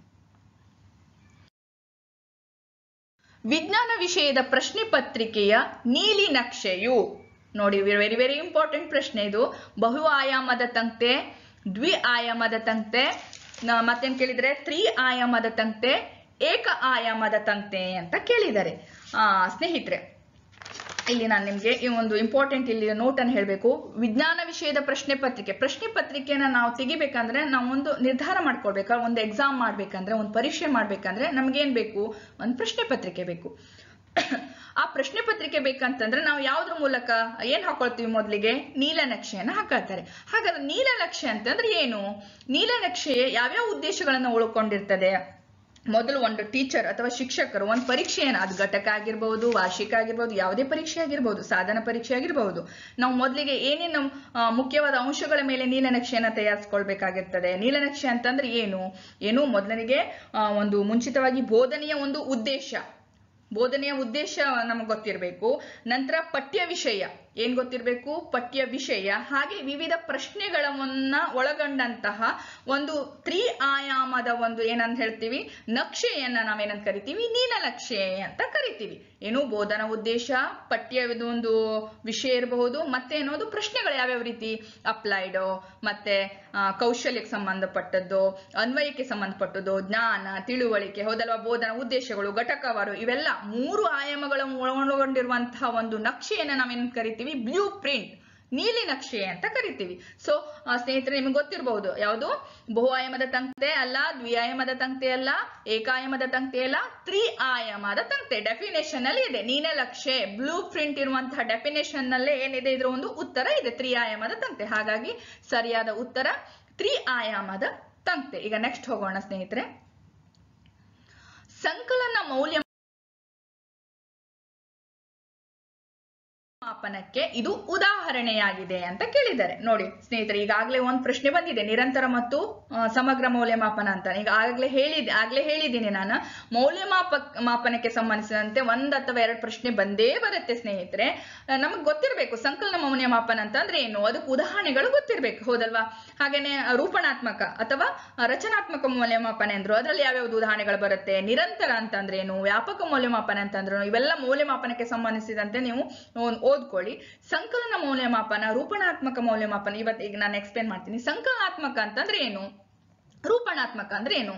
ವಿಜ್ಞಾನ ವಿಷಯದ ಪ್ರಶ್ನೆ ಪತ್ರಿಕೆಯ ನೀಲಿ ನಕ್ಷೆಯು ನೋಡಿ ವೆರಿ ವೆರಿ ಇಂಪಾರ್ಟೆಂಟ್ ಪ್ರಶ್ನೆ ಇದು ಬಹು ಆಯಾಮದ ತಂತೆ ದ್ವಿ ಆಯಾಮದ ತಂತೆ ನ- ಮತ್ತೇನ್ ಕೇಳಿದ್ರೆ ತ್ರಿ ಆಯಾಮದ ತಂತೆ ಏಕ ಆಯಾಮದ ತಂತೆ ಅಂತ ಕೇಳಿದ್ದಾರೆ ಆ ಸ್ನೇಹಿತರೆ ಇಲ್ಲಿ ನಾನು ನಿಮಗೆ ಈ ಒಂದು ಇಂಪಾರ್ಟೆಂಟ್ ಇಲ್ಲಿ ನೋಟ್ ಅನ್ನು ಹೇಳಬೇಕು ವಿಜ್ಞಾನ ವಿಷಯದ ಪ್ರಶ್ನೆ ಪತ್ರಿಕೆ ಪ್ರಶ್ನೆ ಪತ್ರಿಕೆನ ನಾವು ತೆಗಿಬೇಕಂದ್ರೆ ನಾವು ಒಂದು ನಿರ್ಧಾರ ಮಾಡ್ಕೊಳ್ಬೇಕಾ ಒಂದು ಎಕ್ಸಾಮ್ ಮಾಡ್ಬೇಕಂದ್ರೆ ಒಂದು ಪರೀಕ್ಷೆ ಮಾಡ್ಬೇಕಂದ್ರೆ ನಮ್ಗೇನ್ ಬೇಕು ಒಂದು ಪ್ರಶ್ನೆ ಪತ್ರಿಕೆ ಬೇಕು ಆ ಪ್ರಶ್ನೆ ಪತ್ರಿಕೆ ಬೇಕಂತಂದ್ರೆ ನಾವು ಯಾವ್ದ್ರ ಮೂಲಕ ಏನ್ ಹಾಕೊಳ್ತೀವಿ ಮೊದಲಿಗೆ ನೀಲನಕ್ಷೆಯನ್ನ ಹಾಕೊಳ್ತಾರೆ ಹಾಗಾದ್ರೆ ನೀಲನಕ್ಷೆ ಅಂತಂದ್ರೆ ಏನು ನೀಲನಕ್ಷೆ ಯಾವ್ಯಾವ ಉದ್ದೇಶಗಳನ್ನ ಒಳಗೊಂಡಿರ್ತದೆ ಮೊದಲು ಒಂದು ಟೀಚರ್ ಅಥವಾ ಶಿಕ್ಷಕರು ಒಂದು ಪರೀಕ್ಷೆಯನ್ನು ಅದು ಘಟಕ ಆಗಿರ್ಬೋದು ವಾರ್ಷಿಕ ಆಗಿರ್ಬೋದು ಯಾವುದೇ ಪರೀಕ್ಷೆ ಆಗಿರ್ಬೋದು ಸಾಧನ ಪರೀಕ್ಷೆ ಆಗಿರ್ಬೋದು ನಾವು ಮೊದಲಿಗೆ ಏನೇನು ಆ, ಮುಖ್ಯವಾದ ಅಂಶಗಳ ಮೇಲೆ ನೀಲನಕ್ಷೆಯನ್ನು ತಯಾರಿಸ್ಕೊಳ್ಬೇಕಾಗಿರ್ತದೆ ನೀಲನಕ್ಷೆ ಅಂತಂದ್ರೆ ಏನು ಏನು ಮೊದಲನಿಗೆ ಆ, ಒಂದು ಮುಂಚಿತವಾಗಿ ಬೋಧನೆಯ ಒಂದು ಉದ್ದೇಶ ಬೋಧನೆಯ ಉದ್ದೇಶ ನಮಗೆ ಗೊತ್ತಿರಬೇಕು ನಂತರ ಪಠ್ಯ ವಿಷಯ ಏನ್ ಗೊತ್ತಿರಬೇಕು ಪಠ್ಯ ವಿಷಯ ಹಾಗೆ ವಿವಿಧ ಪ್ರಶ್ನೆಗಳನ್ನ ಒಳಗೊಂಡಂತಹ ಒಂದು ತ್ರಿ ಆಯಾಮದ ಒಂದು ಏನಂತ ಹೇಳ್ತೀವಿ ನಕ್ಷೆಯನ್ನ ನಾವೇನಂತ ಕರಿತೀವಿ ನೀಲನಕ್ಷೆ ಅಂತ ಕರಿತೀವಿ ಏನು ಬೋಧನಾ ಉದ್ದೇಶ ಪಠ್ಯ ಒಂದು ವಿಷಯ ಇರಬಹುದು ಮತ್ತೆ ಏನೋದು ಪ್ರಶ್ನೆಗಳು ಯಾವ್ಯಾವ ರೀತಿ ಅಪ್ಲೈಡ್ ಮತ್ತೆ ಆ, ಕೌಶಲ್ಯಕ್ಕೆ ಸಂಬಂಧಪಟ್ಟದ್ದು ಅನ್ವಯಕ್ಕೆ ಸಂಬಂಧಪಟ್ಟದ್ದು ಜ್ಞಾನ ತಿಳುವಳಿಕೆ ಹೌದಲ್ವಾ ಬೋಧನಾ ಉದ್ದೇಶಗಳು ಘಟಕವಾರು ಇವೆಲ್ಲ ಮೂರು ಆಯಾಮಗಳ ಒಳಗೊಂಡಿರುವಂತಹ ಒಂದು ನಕ್ಷೆಯನ್ನ ನಾವೇನ್ ಕರಿತೀವಿ ಬ್ಲೂ ಪ್ರಿಂಟ್ ನೀಲಿ ನಕ್ಷೆ ಅಂತ ಕರಿತೀವಿ ಸೊ ಸ್ನೇಹಿತರೆ ನಿಮ್ಗೆ ಗೊತ್ತಿರಬಹುದು ಯಾವುದು ಬಹು ಆಯಾಮದ ತಂಕ್ತೆ ಅಲ್ಲ ದ್ವಿಆಯಾಮದ ತಂಕ್ತೆ ಅಲ್ಲ ಏಕಾಯಾಮದ ತಂಕ್ತೆ ಅಲ್ಲ ತ್ರಿ ಆಯಾಮದ ತಂಕ್ತೆ ಡೆಫಿನೇಷನ್ ಅಲ್ಲಿ ಇದೆ ನೀಲನಕ್ಷೆ ಬ್ಲೂ ಪ್ರಿಂಟ್ ಇರುವಂತಹ ಡೆಫಿನೇಷನ್ ನಲ್ಲೇ ಏನಿದೆ ಇದ್ರ ಒಂದು ಉತ್ತರ ಇದೆ ತ್ರಿ ಆಯಾಮದ ತಂಕ್ತೆ ಹಾಗಾಗಿ ಸರಿಯಾದ ಉತ್ತರ ತ್ರಿ ಆಯಾಮದ ತಂಕ್ತೆ ಈಗ ನೆಕ್ಸ್ಟ್ ಹೋಗೋಣ ಸ್ನೇಹಿತರೆ ಸಂಕಲನ ಮೌಲ್ಯ ಮಾಪನಕ್ಕೆ ಇದು ಉದಾಹರಣೆಯಾಗಿದೆ ಅಂತ ಕೇಳಿದ್ದಾರೆ ನೋಡಿ ಸ್ನೇಹಿತರೆ ಈಗಾಗಲೇ ಒಂದು ಪ್ರಶ್ನೆ ಬಂದಿದೆ ನಿರಂತರ ಮತ್ತು ಆ, ಸಮಗ್ರ ಮೌಲ್ಯಮಾಪನ ಅಂತ ಈಗ ಆಗ್ಲೇ ಹೇಳಿದೆ ಆಗ್ಲೇ ಹೇಳಿದ್ದೀನಿ ನಾನು ಮೌಲ್ಯಮಾಪ ಮಾಪನಕ್ಕೆ ಸಂಬಂಧಿಸಿದಂತೆ ಒಂದ್ ಅಥವಾ ಎರಡು ಪ್ರಶ್ನೆ ಬಂದೇ ಬರುತ್ತೆ ಸ್ನೇಹಿತರೆ ನಮಗೆ ಗೊತ್ತಿರಬೇಕು ಸಂಕಲನ ಮೌಲ್ಯಮಾಪನ ಅಂತಂದ್ರೆ ಏನು ಅದಕ್ಕೆ ಉದಾಹರಣೆಗಳು ಗೊತ್ತಿರಬೇಕು ಹೌದಲ್ವಾ ಹಾಗೇನೆ ರೂಪಣಾತ್ಮಕ ಅಥವಾ ರಚನಾತ್ಮಕ ಮೌಲ್ಯಮಾಪನ ಅಂದ್ರು ಅದರಲ್ಲಿ ಯಾವ್ಯಾವ್ದು ಉದಾಹರಣೆಗಳು ಬರುತ್ತೆ ನಿರಂತರ ಅಂತಂದ್ರೆ ಏನು ವ್ಯಾಪಕ ಮೌಲ್ಯಮಾಪನ ಅಂತಂದ್ರೆ ಏನು? ಇವೆಲ್ಲ ಮೌಲ್ಯಮಾಪನಕ್ಕೆ ಸಂಬಂಧಿಸಿದಂತೆ ನೀವು ಓ- ಓದ್ಕೊಳ್ಳಿ ಸಂಕಲನ ಮೌಲ್ಯಮಾಪನ ರೂಪಣಾತ್ಮಕ ಮೌಲ್ಯಮಾಪನ ಇವತ್ತು ಈಗ ನಾನು ಎಕ್ಸ್ಪ್ಲೇನ್ ಮಾಡ್ತೀನಿ ಸಂಕಲನಾತ್ಮಕ ಅಂತಂದ್ರೆ ಏನು ರೂಪಣಾತ್ಮಕ ಅಂದ್ರೆ ಏನು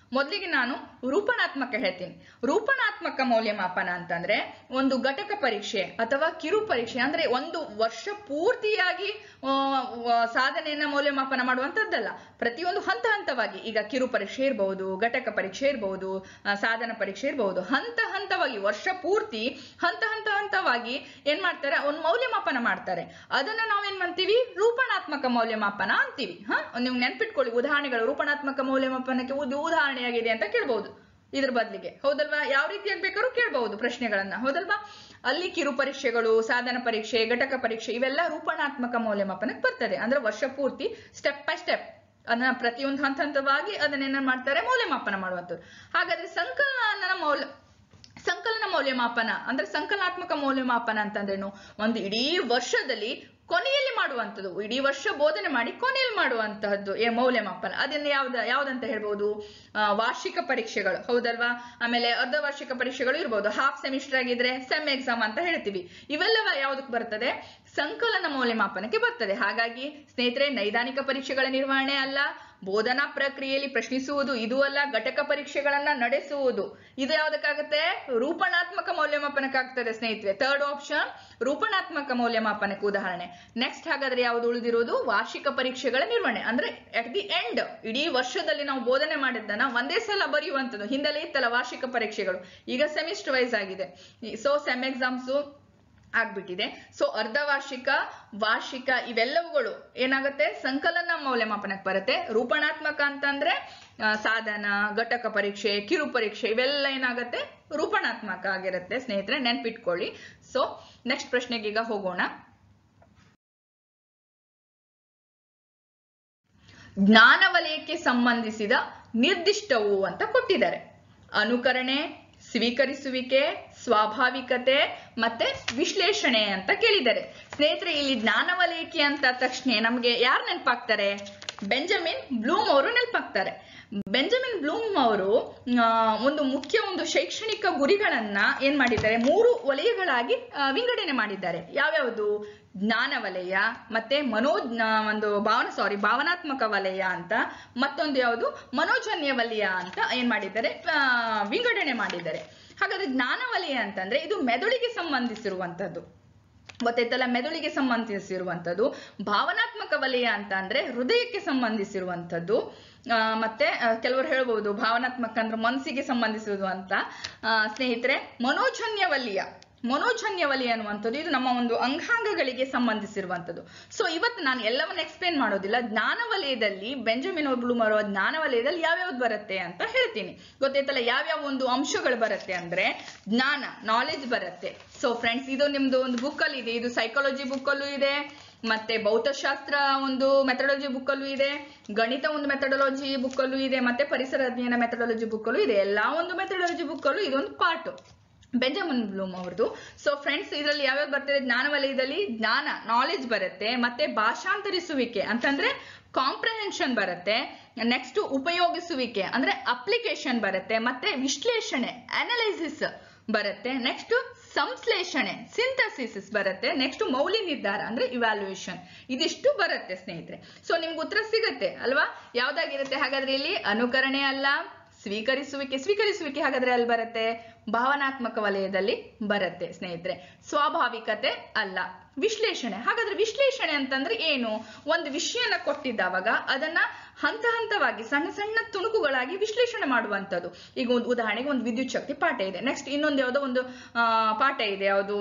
ಮೊದಲಿಗೆ ನಾನು ರೂಪಣಾತ್ಮಕ ಹೇಳ್ತೀನಿ ರೂಪಣಾತ್ಮಕ ಮೌಲ್ಯಮಾಪನ ಅಂತಂದ್ರೆ ಒಂದು ಘಟಕ ಪರೀಕ್ಷೆ ಅಥವಾ ಕಿರು ಪರೀಕ್ಷೆ ಅಂದ್ರೆ ಒಂದು ವರ್ಷ ಪೂರ್ತಿಯಾಗಿ ಆ, ವ- ಸಾಧನೆಯನ್ನ ಮೌಲ್ಯಮಾಪನ ಮಾಡುವಂತದ್ದಲ್ಲ ಪ್ರತಿಯೊಂದು ಹಂತ ಹಂತವಾಗಿ ಈಗ ಕಿರು ಪರೀಕ್ಷೆ ಇರಬಹುದು ಘಟಕ ಪರೀಕ್ಷೆ ಇರಬಹುದು ಸಾಧನ ಪರೀಕ್ಷೆ ಇರಬಹುದು ಹಂತ ಹಂತವಾಗಿ ವರ್ಷ ಪೂರ್ತಿ ಹಂತ ಹಂತ ಹಂತವಾಗಿ ಏನ್ ಮಾಡ್ತಾರೆ ಒಂದು ಮೌಲ್ಯಮಾಪನ ಮಾಡ್ತಾರೆ ಅದನ್ನ ನಾವೇನ್ ಮಾಡ್ತೀವಿ ರೂಪಣಾತ್ಮಕ ಮೌಲ್ಯಮಾಪನ ಅಂತೀವಿ ಹ ನೀವು ನೆನ್ಪಿಟ್ಕೊಳ್ಳಿ ಉದಾಹರಣೆಗಳು ರೂಪಣಾತ್ಮಕ ಮೌಲ್ಯಮಾಪನಕ್ಕೆ ಒಂದು ಉದಾಹರಣೆಯಾಗಿದೆ ಅಂತ ಕೇಳ್ಬಹುದು ಇದ್ರ ಬದಲಿಗೆ ಹೌದಲ್ವಾ ಯಾವ ರೀತಿಯಾಗಿ ಬೇಕಾದ್ರೂ ಕೇಳಬಹುದು ಪ್ರಶ್ನೆಗಳನ್ನ ಹೌದಲ್ವಾ ಅಲ್ಲಿ ಕಿರು ಪರೀಕ್ಷೆಗಳು ಸಾಧನ ಪರೀಕ್ಷೆ ಘಟಕ ಪರೀಕ್ಷೆ ಇವೆಲ್ಲ ರೂಪಣಾತ್ಮಕ ಮೌಲ್ಯಮಾಪನಕ್ಕೆ ಬರ್ತದೆ ಅಂದ್ರೆ ವರ್ಷ ಪೂರ್ತಿ ಸ್ಟೆಪ್ ಬೈ ಸ್ಟೆಪ್ ಅದನ್ನ ಪ್ರತಿಯೊಂದು ಹಂತ ಹಂತವಾಗಿ ಅದನ್ನೇನ ಮಾಡ್ತಾರೆ ಮೌಲ್ಯಮಾಪನ ಮಾಡುವಂಥದ್ದು ಹಾಗಾದ್ರೆ ಸಂಕಲನ ಮೌಲ್ಯ ಸಂಕಲನ ಮೌಲ್ಯಮಾಪನ ಅಂದ್ರೆ ಸಂಕಲನಾತ್ಮಕ ಮೌಲ್ಯಮಾಪನ ಅಂತಂದ್ರೇನು ಒಂದು ಇಡೀ ವರ್ಷದಲ್ಲಿ ಕೊನೆಯಲ್ಲಿ ಮಾಡುವಂಥದ್ದು ಇಡೀ ವರ್ಷ ಬೋಧನೆ ಮಾಡಿ ಕೊನೆಯಲ್ಲಿ ಮಾಡುವಂತಹದ್ದು ಏ ಮೌಲ್ಯಮಾಪನ ಅದನ್ನ ಯಾವ್ದ ಯಾವ್ದಂತ ಹೇಳ್ಬೋದು ಆ, ವಾರ್ಷಿಕ ಪರೀಕ್ಷೆಗಳು ಹೌದಲ್ವಾ ಆಮೇಲೆ ಅರ್ಧ ವಾರ್ಷಿಕ ಪರೀಕ್ಷೆಗಳು ಇರ್ಬೋದು ಹಾಫ್ ಸೆಮಿಸ್ಟರ್ ಆಗಿದ್ರೆ ಸೆಮ್ ಎಕ್ಸಾಮ್ ಅಂತ ಹೇಳ್ತೀವಿ ಇವೆಲ್ಲವ ಯಾವ್ದಕ್ಕೆ ಬರ್ತದೆ ಸಂಕಲನ ಮೌಲ್ಯಮಾಪನಕ್ಕೆ ಬರ್ತದೆ ಹಾಗಾಗಿ ಸ್ನೇಹಿತರೆ ನೈದಾನಿಕ ಪರೀಕ್ಷೆಗಳ ನಿರ್ವಹಣೆ ಅಲ್ಲ ಬೋಧನಾ ಪ್ರಕ್ರಿಯೆಯಲ್ಲಿ ಪ್ರಶ್ನಿಸುವುದು ಇದು ಅಲ್ಲ ಘಟಕ ಪರೀಕ್ಷೆಗಳನ್ನ ನಡೆಸುವುದು ಇದು ಯಾವ್ದಕ್ಕಾಗತ್ತೆ ರೂಪಣಾತ್ಮಕ ಮೌಲ್ಯಮಾಪನಕ್ಕಾಗ್ತದೆ ಸ್ನೇಹಿತರೆ ಥರ್ಡ್ ಆಪ್ಷನ್ ರೂಪಣಾತ್ಮಕ ಮೌಲ್ಯಮಾಪನಕ್ಕೆ ಉದಾಹರಣೆ ನೆಕ್ಸ್ಟ್ ಹಾಗಾದ್ರೆ ಯಾವ್ದು ಉಳಿದಿರೋದು ವಾರ್ಷಿಕ ಪರೀಕ್ಷೆಗಳ ನಿರ್ವಹಣೆ ಅಂದ್ರೆ ಅಟ್ ದಿ ಎಂಡ್ ಇಡೀ ವರ್ಷದಲ್ಲಿ ನಾವು ಬೋಧನೆ ಮಾಡಿದ್ದನ್ನ ಒಂದೇ ಸಲ ಬರೆಯುವಂಥದ್ದು ಹಿಂದಲೇ ಇತ್ತಲ್ಲ ವಾರ್ಷಿಕ ಪರೀಕ್ಷೆಗಳು ಈಗ ಸೆಮಿಸ್ಟರ್ ವೈಸ್ ಆಗಿದೆ ಸೊ ಸೆಮ್ ಎಕ್ಸಾಮ್ಸು ಆಗ್ಬಿಟ್ಟಿದೆ ಸೊ ಅರ್ಧ ವಾರ್ಷಿಕ ವಾರ್ಷಿಕ ಇವೆಲ್ಲವುಗಳು ಏನಾಗುತ್ತೆ ಸಂಕಲನ ಮೌಲ್ಯಮಾಪನಕ್ಕೆ ಬರುತ್ತೆ ರೂಪಣಾತ್ಮಕ ಅಂತಂದ್ರೆ ಆ, ಸಾಧನ ಘಟಕ ಪರೀಕ್ಷೆ ಕಿರು ಪರೀಕ್ಷೆ ಇವೆಲ್ಲ ಏನಾಗುತ್ತೆ ರೂಪಣಾತ್ಮಕ ಆಗಿರುತ್ತೆ ಸ್ನೇಹಿತರೆ ನೆನ್ಪಿಟ್ಕೊಳ್ಳಿ ಸೊ ನೆಕ್ಸ್ಟ್ ಪ್ರಶ್ನೆಗೆ ಈಗ ಹೋಗೋಣ ಜ್ಞಾನ ವಲಯಕ್ಕೆ ಸಂಬಂಧಿಸಿದ ನಿರ್ದಿಷ್ಟವು ಅಂತ ಕೊಟ್ಟಿದ್ದಾರೆ ಅನುಕರಣೆ ಸ್ವೀಕರಿಸುವಿಕೆ ಸ್ವಾಭಾವಿಕತೆ ಮತ್ತೆ ವಿಶ್ಲೇಷಣೆ ಅಂತ ಕೇಳಿದ್ದಾರೆ ಸ್ನೇಹಿತರೆ ಇಲ್ಲಿ ಜ್ಞಾನ ವಲಯಕ್ಕೆ ಅಂತ ತಕ್ಷಣ ನಮಗೆ ಯಾರು ನೆನಪಾಗ್ತಾರೆ ಬೆಂಜಮಿನ್ ಬ್ಲೂಮ್ ಅವರು ನೆನಪಾಗ್ತಾರೆ ಬೆಂಜಮಿನ್ ಬ್ಲೂಮ್ ಅವರು ಆ, ಒಂದು ಮುಖ್ಯ ಒಂದು ಶೈಕ್ಷಣಿಕ ಗುರಿಗಳನ್ನ ಏನ್ ಮಾಡಿದ್ದಾರೆ ಮೂರು ವಲಯಗಳಾಗಿ ಆ, ವಿಂಗಡಣೆ ಮಾಡಿದ್ದಾರೆ ಯಾವ್ಯಾವುದು ಜ್ಞಾನ ವಲಯ ಮತ್ತೆ ಮನೋ ಆ, ಒಂದು ಭಾವನ ಸಾರಿ ಭಾವನಾತ್ಮಕ ವಲಯ ಅಂತ ಮತ್ತೊಂದು ಯಾವುದು ಮನೋಜನ್ಯ ವಲಯ ಅಂತ ಏನ್ ಮಾಡಿದ್ದಾರೆ ಆ, ವಿಂಗಡಣೆ ಮಾಡಿದ್ದಾರೆ ಹಾಗಾದ್ರೆ ಜ್ಞಾನ ವಲಯ ಅಂತಂದ್ರೆ ಇದು ಮೆದುಳಿಗೆ ಸಂಬಂಧಿಸಿರುವಂತದ್ದು ಗೊತ್ತಾಯ್ತಲ್ಲ ಮೆದುಳಿಗೆ ಸಂಬಂಧಿಸಿರುವಂಥದ್ದು ಭಾವನಾತ್ಮಕ ವಲಯ ಅಂತ ಅಂದ್ರೆ ಹೃದಯಕ್ಕೆ ಸಂಬಂಧಿಸಿರುವಂಥದ್ದು ಆ, ಮತ್ತೆ ಆ, ಕೆಲವರು ಹೇಳ್ಬೋದು ಭಾವನಾತ್ಮಕ ಅಂದ್ರೆ ಮನಸ್ಸಿಗೆ ಸಂಬಂಧಿಸುವುದು ಅಂತ ಆ, ಸ್ನೇಹಿತರೆ ಮನೋಜನ್ಯ ವಲಯ ಮನೋಜನ್ಯ ವಲಯ ಅನ್ನುವಂಥದ್ದು ಇದು ನಮ್ಮ ಒಂದು ಅಂಗಾಂಗಗಳಿಗೆ ಸಂಬಂಧಿಸಿರುವಂಥದ್ದು ಸೊ ಇವತ್ತು ನಾನು ಎಲ್ಲವನ್ನ ಎಕ್ಸ್ಪ್ಲೇನ್ ಮಾಡೋದಿಲ್ಲ ಜ್ಞಾನ ವಲಯದಲ್ಲಿ ಬೆಂಜಮಿನ್ ಬ್ಲೂಮ್ ಅವರ ಜ್ಞಾನ ವಲಯದಲ್ಲಿ ಯಾವ್ಯಾವ್ದು ಬರುತ್ತೆ ಅಂತ ಹೇಳ್ತೀನಿ ಗೊತ್ತಾಯ್ತಲ್ಲ ಯಾವ್ಯಾವ ಒಂದು ಅಂಶಗಳು ಬರುತ್ತೆ ಅಂದ್ರೆ ಜ್ಞಾನ ನಾಲೆಜ್ ಬರುತ್ತೆ ಸೊ ಫ್ರೆಂಡ್ಸ್ ಇದು ನಿಮ್ದು ಒಂದು book ಅಲ್ಲಿ ಇದೆ ಇದು ಸೈಕಾಲಜಿ ಬುಕ್ಕಲ್ಲೂ ಇದೆ ಮತ್ತೆ ಭೌತಶಾಸ್ತ್ರ ಒಂದು ಮೆಥಡಾಲಜಿ ಬುಕ್ಕಲ್ಲೂ ಇದೆ ಗಣಿತ ಒಂದು ಮೆಥಡಾಲಜಿ ಬುಕ್ಕಲ್ಲೂ ಇದೆ ಮತ್ತೆ ಪರಿಸರ ಅಧ್ಯಯನ ಮೆಥಡಾಲಜಿ ಬುಕ್ಕಲ್ಲೂ ಇದೆ ಎಲ್ಲಾ ಒಂದು ಮೆಥಡಾಲಜಿ ಬುಕ್ಕಲ್ಲೂ ಇದೊಂದು ಪಾರ್ಟ್ ಬೆಂಜಮಿನ್ ಬ್ಲೂಮ್ ಅವ್ರದ್ದು ಸೊ ಫ್ರೆಂಡ್ಸ್ ಇದರಲ್ಲಿ ಯಾವ್ಯಾವ ಬರ್ತದೆ ಜ್ಞಾನ ವಲಯದಲ್ಲಿ ಜ್ಞಾನ ನಾಲೆಜ್ ಬರುತ್ತೆ ಮತ್ತೆ ಭಾಷಾಂತರಿಸುವಿಕೆ ಅಂತಂದ್ರೆ ಕಾಂಪ್ರಹೆನ್ಷನ್ ಬರುತ್ತೆ ನೆಕ್ಸ್ಟ್ ಉಪಯೋಗಿಸುವಿಕೆ ಅಂದ್ರೆ ಅಪ್ಲಿಕೇಶನ್ ಬರುತ್ತೆ ಮತ್ತೆ ವಿಶ್ಲೇಷಣೆ ಅನಲೈಸಿಸ್ ಬರುತ್ತೆ ನೆಕ್ಸ್ಟ್ ಸಂಶ್ಲೇಷಣೆ ಸಿಂಥಸಿಸ್ ಬರುತ್ತೆ ನೆಕ್ಸ್ಟ್ ಮೌಲ್ಯ ನಿರ್ಧಾರ ಅಂದ್ರೆ ಇವ್ಯಾಲ್ಯೂಯೇಷನ್ ಇದಿಷ್ಟು ಬರುತ್ತೆ ಸ್ನೇಹಿತರೆ ಸೊ ನಿಮ್ಗೆ ಉತ್ತರ ಸಿಗುತ್ತೆ ಅಲ್ವಾ ಯಾವ್ದಾಗಿರುತ್ತೆ ಹಾಗಾದ್ರೆ ಇಲ್ಲಿ ಅನುಕರಣೆ ಅಲ್ಲ ಸ್ವೀಕರಿಸುವಿಕೆ ಸ್ವೀಕರಿಸುವಿಕೆ ಹಾಗಾದ್ರೆ ಅಲ್ಲಿ ಬರುತ್ತೆ ಭಾವನಾತ್ಮಕ ವಲಯದಲ್ಲಿ ಬರುತ್ತೆ ಸ್ನೇಹಿತರೆ ಸ್ವಾಭಾವಿಕತೆ ಅಲ್ಲ ವಿಶ್ಲೇಷಣೆ ಹಾಗಾದ್ರೆ ವಿಶ್ಲೇಷಣೆ ಅಂತಂದ್ರೆ ಏನು ಒಂದು ವಿಷಯನ ಕೊಟ್ಟಿದ್ದಾವಾಗ ಅದನ್ನ ಹಂತ ಹಂತವಾಗಿ ಸಣ್ಣ ಸಣ್ಣ ತುಣುಕುಗಳಾಗಿ ವಿಶ್ಲೇಷಣೆ ಮಾಡುವಂಥದ್ದು ಈಗ ಒಂದು ಉದಾಹರಣೆಗೆ ಒಂದು ವಿದ್ಯುತ್ ಶಕ್ತಿ ಪಾಠ ಇದೆ ನೆಕ್ಸ್ಟ್ ಇನ್ನೊಂದು ಯಾವುದೋ ಒಂದು ಆ, ಪಾಠ ಇದೆ ಯಾವುದು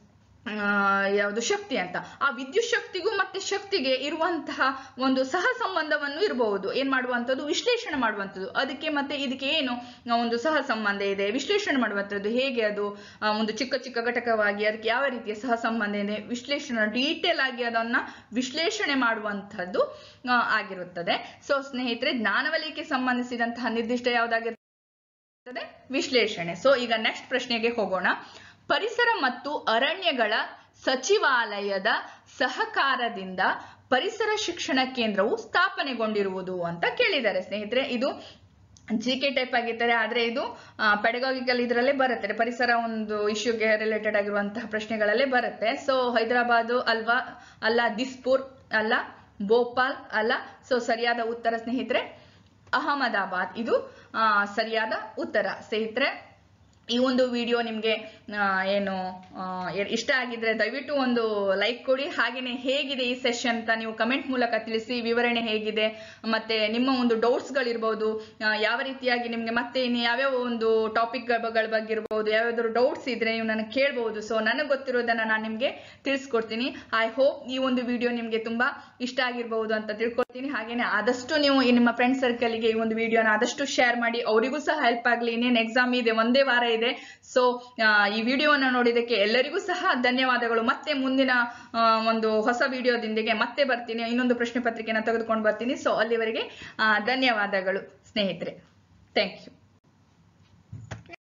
ಆ, ಯಾವುದು ಶಕ್ತಿ ಅಂತ ಆ ವಿದ್ಯುತ್ ಶಕ್ತಿಗೂ ಮತ್ತೆ ಶಕ್ತಿಗೆ ಇರುವಂತಹ ಒಂದು ಸಹ ಸಂಬಂಧವನ್ನು ಇರಬಹುದು ಏನ್ ಮಾಡುವಂಥದ್ದು ವಿಶ್ಲೇಷಣೆ ಮಾಡುವಂಥದ್ದು ಅದಕ್ಕೆ ಮತ್ತೆ ಇದಕ್ಕೆ ಏನು ಆ, ಒಂದು ಸಹ ಸಂಬಂಧ ಇದೆ ವಿಶ್ಲೇಷಣೆ ಮಾಡುವಂಥದ್ದು ಹೇಗೆ ಅದು ಆ, ಒಂದು ಚಿಕ್ಕ ಚಿಕ್ಕ ಘಟಕವಾಗಿ ಅದಕ್ಕೆ ಯಾವ ರೀತಿಯ ಸಹ ಸಂಬಂಧ ಇದೆ ವಿಶ್ಲೇಷಣೆ ಡೀಟೇಲ್ ಆಗಿ ಅದನ್ನ ವಿಶ್ಲೇಷಣೆ ಮಾಡುವಂಥದ್ದು ಆ, ಆಗಿರುತ್ತದೆ ಸೊ ಸ್ನೇಹಿತರೆ ಜ್ಞಾನವಲಯಕ್ಕೆ ಸಂಬಂಧಿಸಿದಂತಹ ನಿರ್ದಿಷ್ಟ ಯಾವ್ದಾಗಿರ್ತದೆ ವಿಶ್ಲೇಷಣೆ ಸೊ ಈಗ ನೆಕ್ಸ್ಟ್ ಪ್ರಶ್ನೆಗೆ ಹೋಗೋಣ ಪರಿಸರ ಮತ್ತು ಅರಣ್ಯಗಳ ಸಚಿವಾಲಯದ ಸಹಕಾರದಿಂದ ಪರಿಸರ ಶಿಕ್ಷಣ ಕೇಂದ್ರವು ಸ್ಥಾಪನೆಗೊಂಡಿರುವುದು ಅಂತ ಕೇಳಿದ್ದಾರೆ ಸ್ನೇಹಿತರೆ ಇದು ಜಿ ಕೆ ಟೈಪ್ ಆಗಿರ್ತಾರೆ ಆದ್ರೆ ಇದು ಪೆಡಗಾಗಿಕಲ್ ಇದರಲ್ಲೇ ಬರುತ್ತೆ ಪರಿಸರ ಒಂದು ಇಶ್ಯೂಗೆ ರಿಲೇಟೆಡ್ ಆಗಿರುವಂತಹ ಪ್ರಶ್ನೆಗಳಲ್ಲೇ ಬರುತ್ತೆ ಸೊ ಹೈದರಾಬಾದು ಅಲ್ವಾ ಅಲ್ಲ ದಿಸ್ಪುರ್ ಅಲ್ಲ ಭೋಪಾಲ್ ಅಲ್ಲ ಸೊ ಸರಿಯಾದ ಉತ್ತರ ಸ್ನೇಹಿತರೆ ಅಹಮದಾಬಾದ್ ಇದು ಆ, ಸರಿಯಾದ ಉತ್ತರ ಸ್ನೇಹಿತರೆ ಈ ಒಂದು ವಿಡಿಯೋ ನಿಮಗೆ ಏನು ಆ, ಎ- ಇಷ್ಟ ಆಗಿದ್ರೆ ದಯವಿಟ್ಟು ಒಂದು ಲೈಕ್ ಕೊಡಿ ಹಾಗೆಯೇ ಹೇಗಿದೆ ಈ ಸೆಷನ್ ಅಂತ ನೀವು ಕಮೆಂಟ್ ಮೂಲಕ ತಿಳಿಸಿ ವಿವರಣೆ ಹೇಗಿದೆ ಮತ್ತೆ ನಿಮ್ಮ ಒಂದು ಡೌಟ್ಸ್ಗಳಿರ್ಬೋದು ಯಾವ ರೀತಿಯಾಗಿ ನಿಮಗೆ ಮತ್ತೆ ಇನ್ನು ಯಾವ್ಯಾವ ಒಂದು ಟಾಪಿಕ್ಗಳ ಬಗ್ಗೆ ಇರ್ಬೋದು ಯಾವ್ಯಾವ್ದಾದ್ರು ಡೌಟ್ಸ್ ಇದ್ರೆ ನೀವು ನನಗೆ ಕೇಳ್ಬೋದು ಸೊ ನನಗೆ ಗೊತ್ತಿರೋದನ್ನ ನಾನು ನಿಮಗೆ ತಿಳಿಸ್ಕೊಡ್ತೀನಿ ಐ ಹೋಪ್ ಈ ಒಂದು ವಿಡಿಯೋ ನಿಮಗೆ ತುಂಬಾ ಇಷ್ಟ ಆಗಿರ್ಬೋದು ಅಂತ ತಿಳ್ಕೊಳ್ತೀನಿ ಹಾಗೇನೆ ಆದಷ್ಟು ನೀವು ಈ ನಿಮ್ಮ ಫ್ರೆಂಡ್ ಸರ್ಕಲ್ಗೆ ಈ ಒಂದು ವಿಡಿಯೋನ ಆದಷ್ಟು ಶೇರ್ ಮಾಡಿ ಅವರಿಗೂ ಸಹ ಹೆಲ್ಪ್ ಆಗಲಿ ಇನ್ನೇನು ಎಕ್ಸಾಮ್ ಇದೆ ಒಂದೇ ವಾರ ಇದೆ ಸೊ ಈ ವಿಡಿಯೋನ ನೋಡಿದ್ದಕ್ಕೆ ಎಲ್ಲರಿಗೂ ಸಹ ಧನ್ಯವಾದಗಳು ಮತ್ತೆ ಮುಂದಿನ ಆ, ಒಂದು ಹೊಸ ವಿಡಿಯೋದೊಂದಿಗೆ ಮತ್ತೆ ಬರ್ತೀನಿ ಇನ್ನೊಂದು ಪ್ರಶ್ನೆ ಪತ್ರಿಕೆನ ತೆಗೆದುಕೊಂಡು ಬರ್ತೀನಿ ಸೊ ಅಲ್ಲಿವರೆಗೆ ಆ, ಧನ್ಯವಾದಗಳು ಸ್ನೇಹಿತರೆ ಥ್ಯಾಂಕ್ ಯು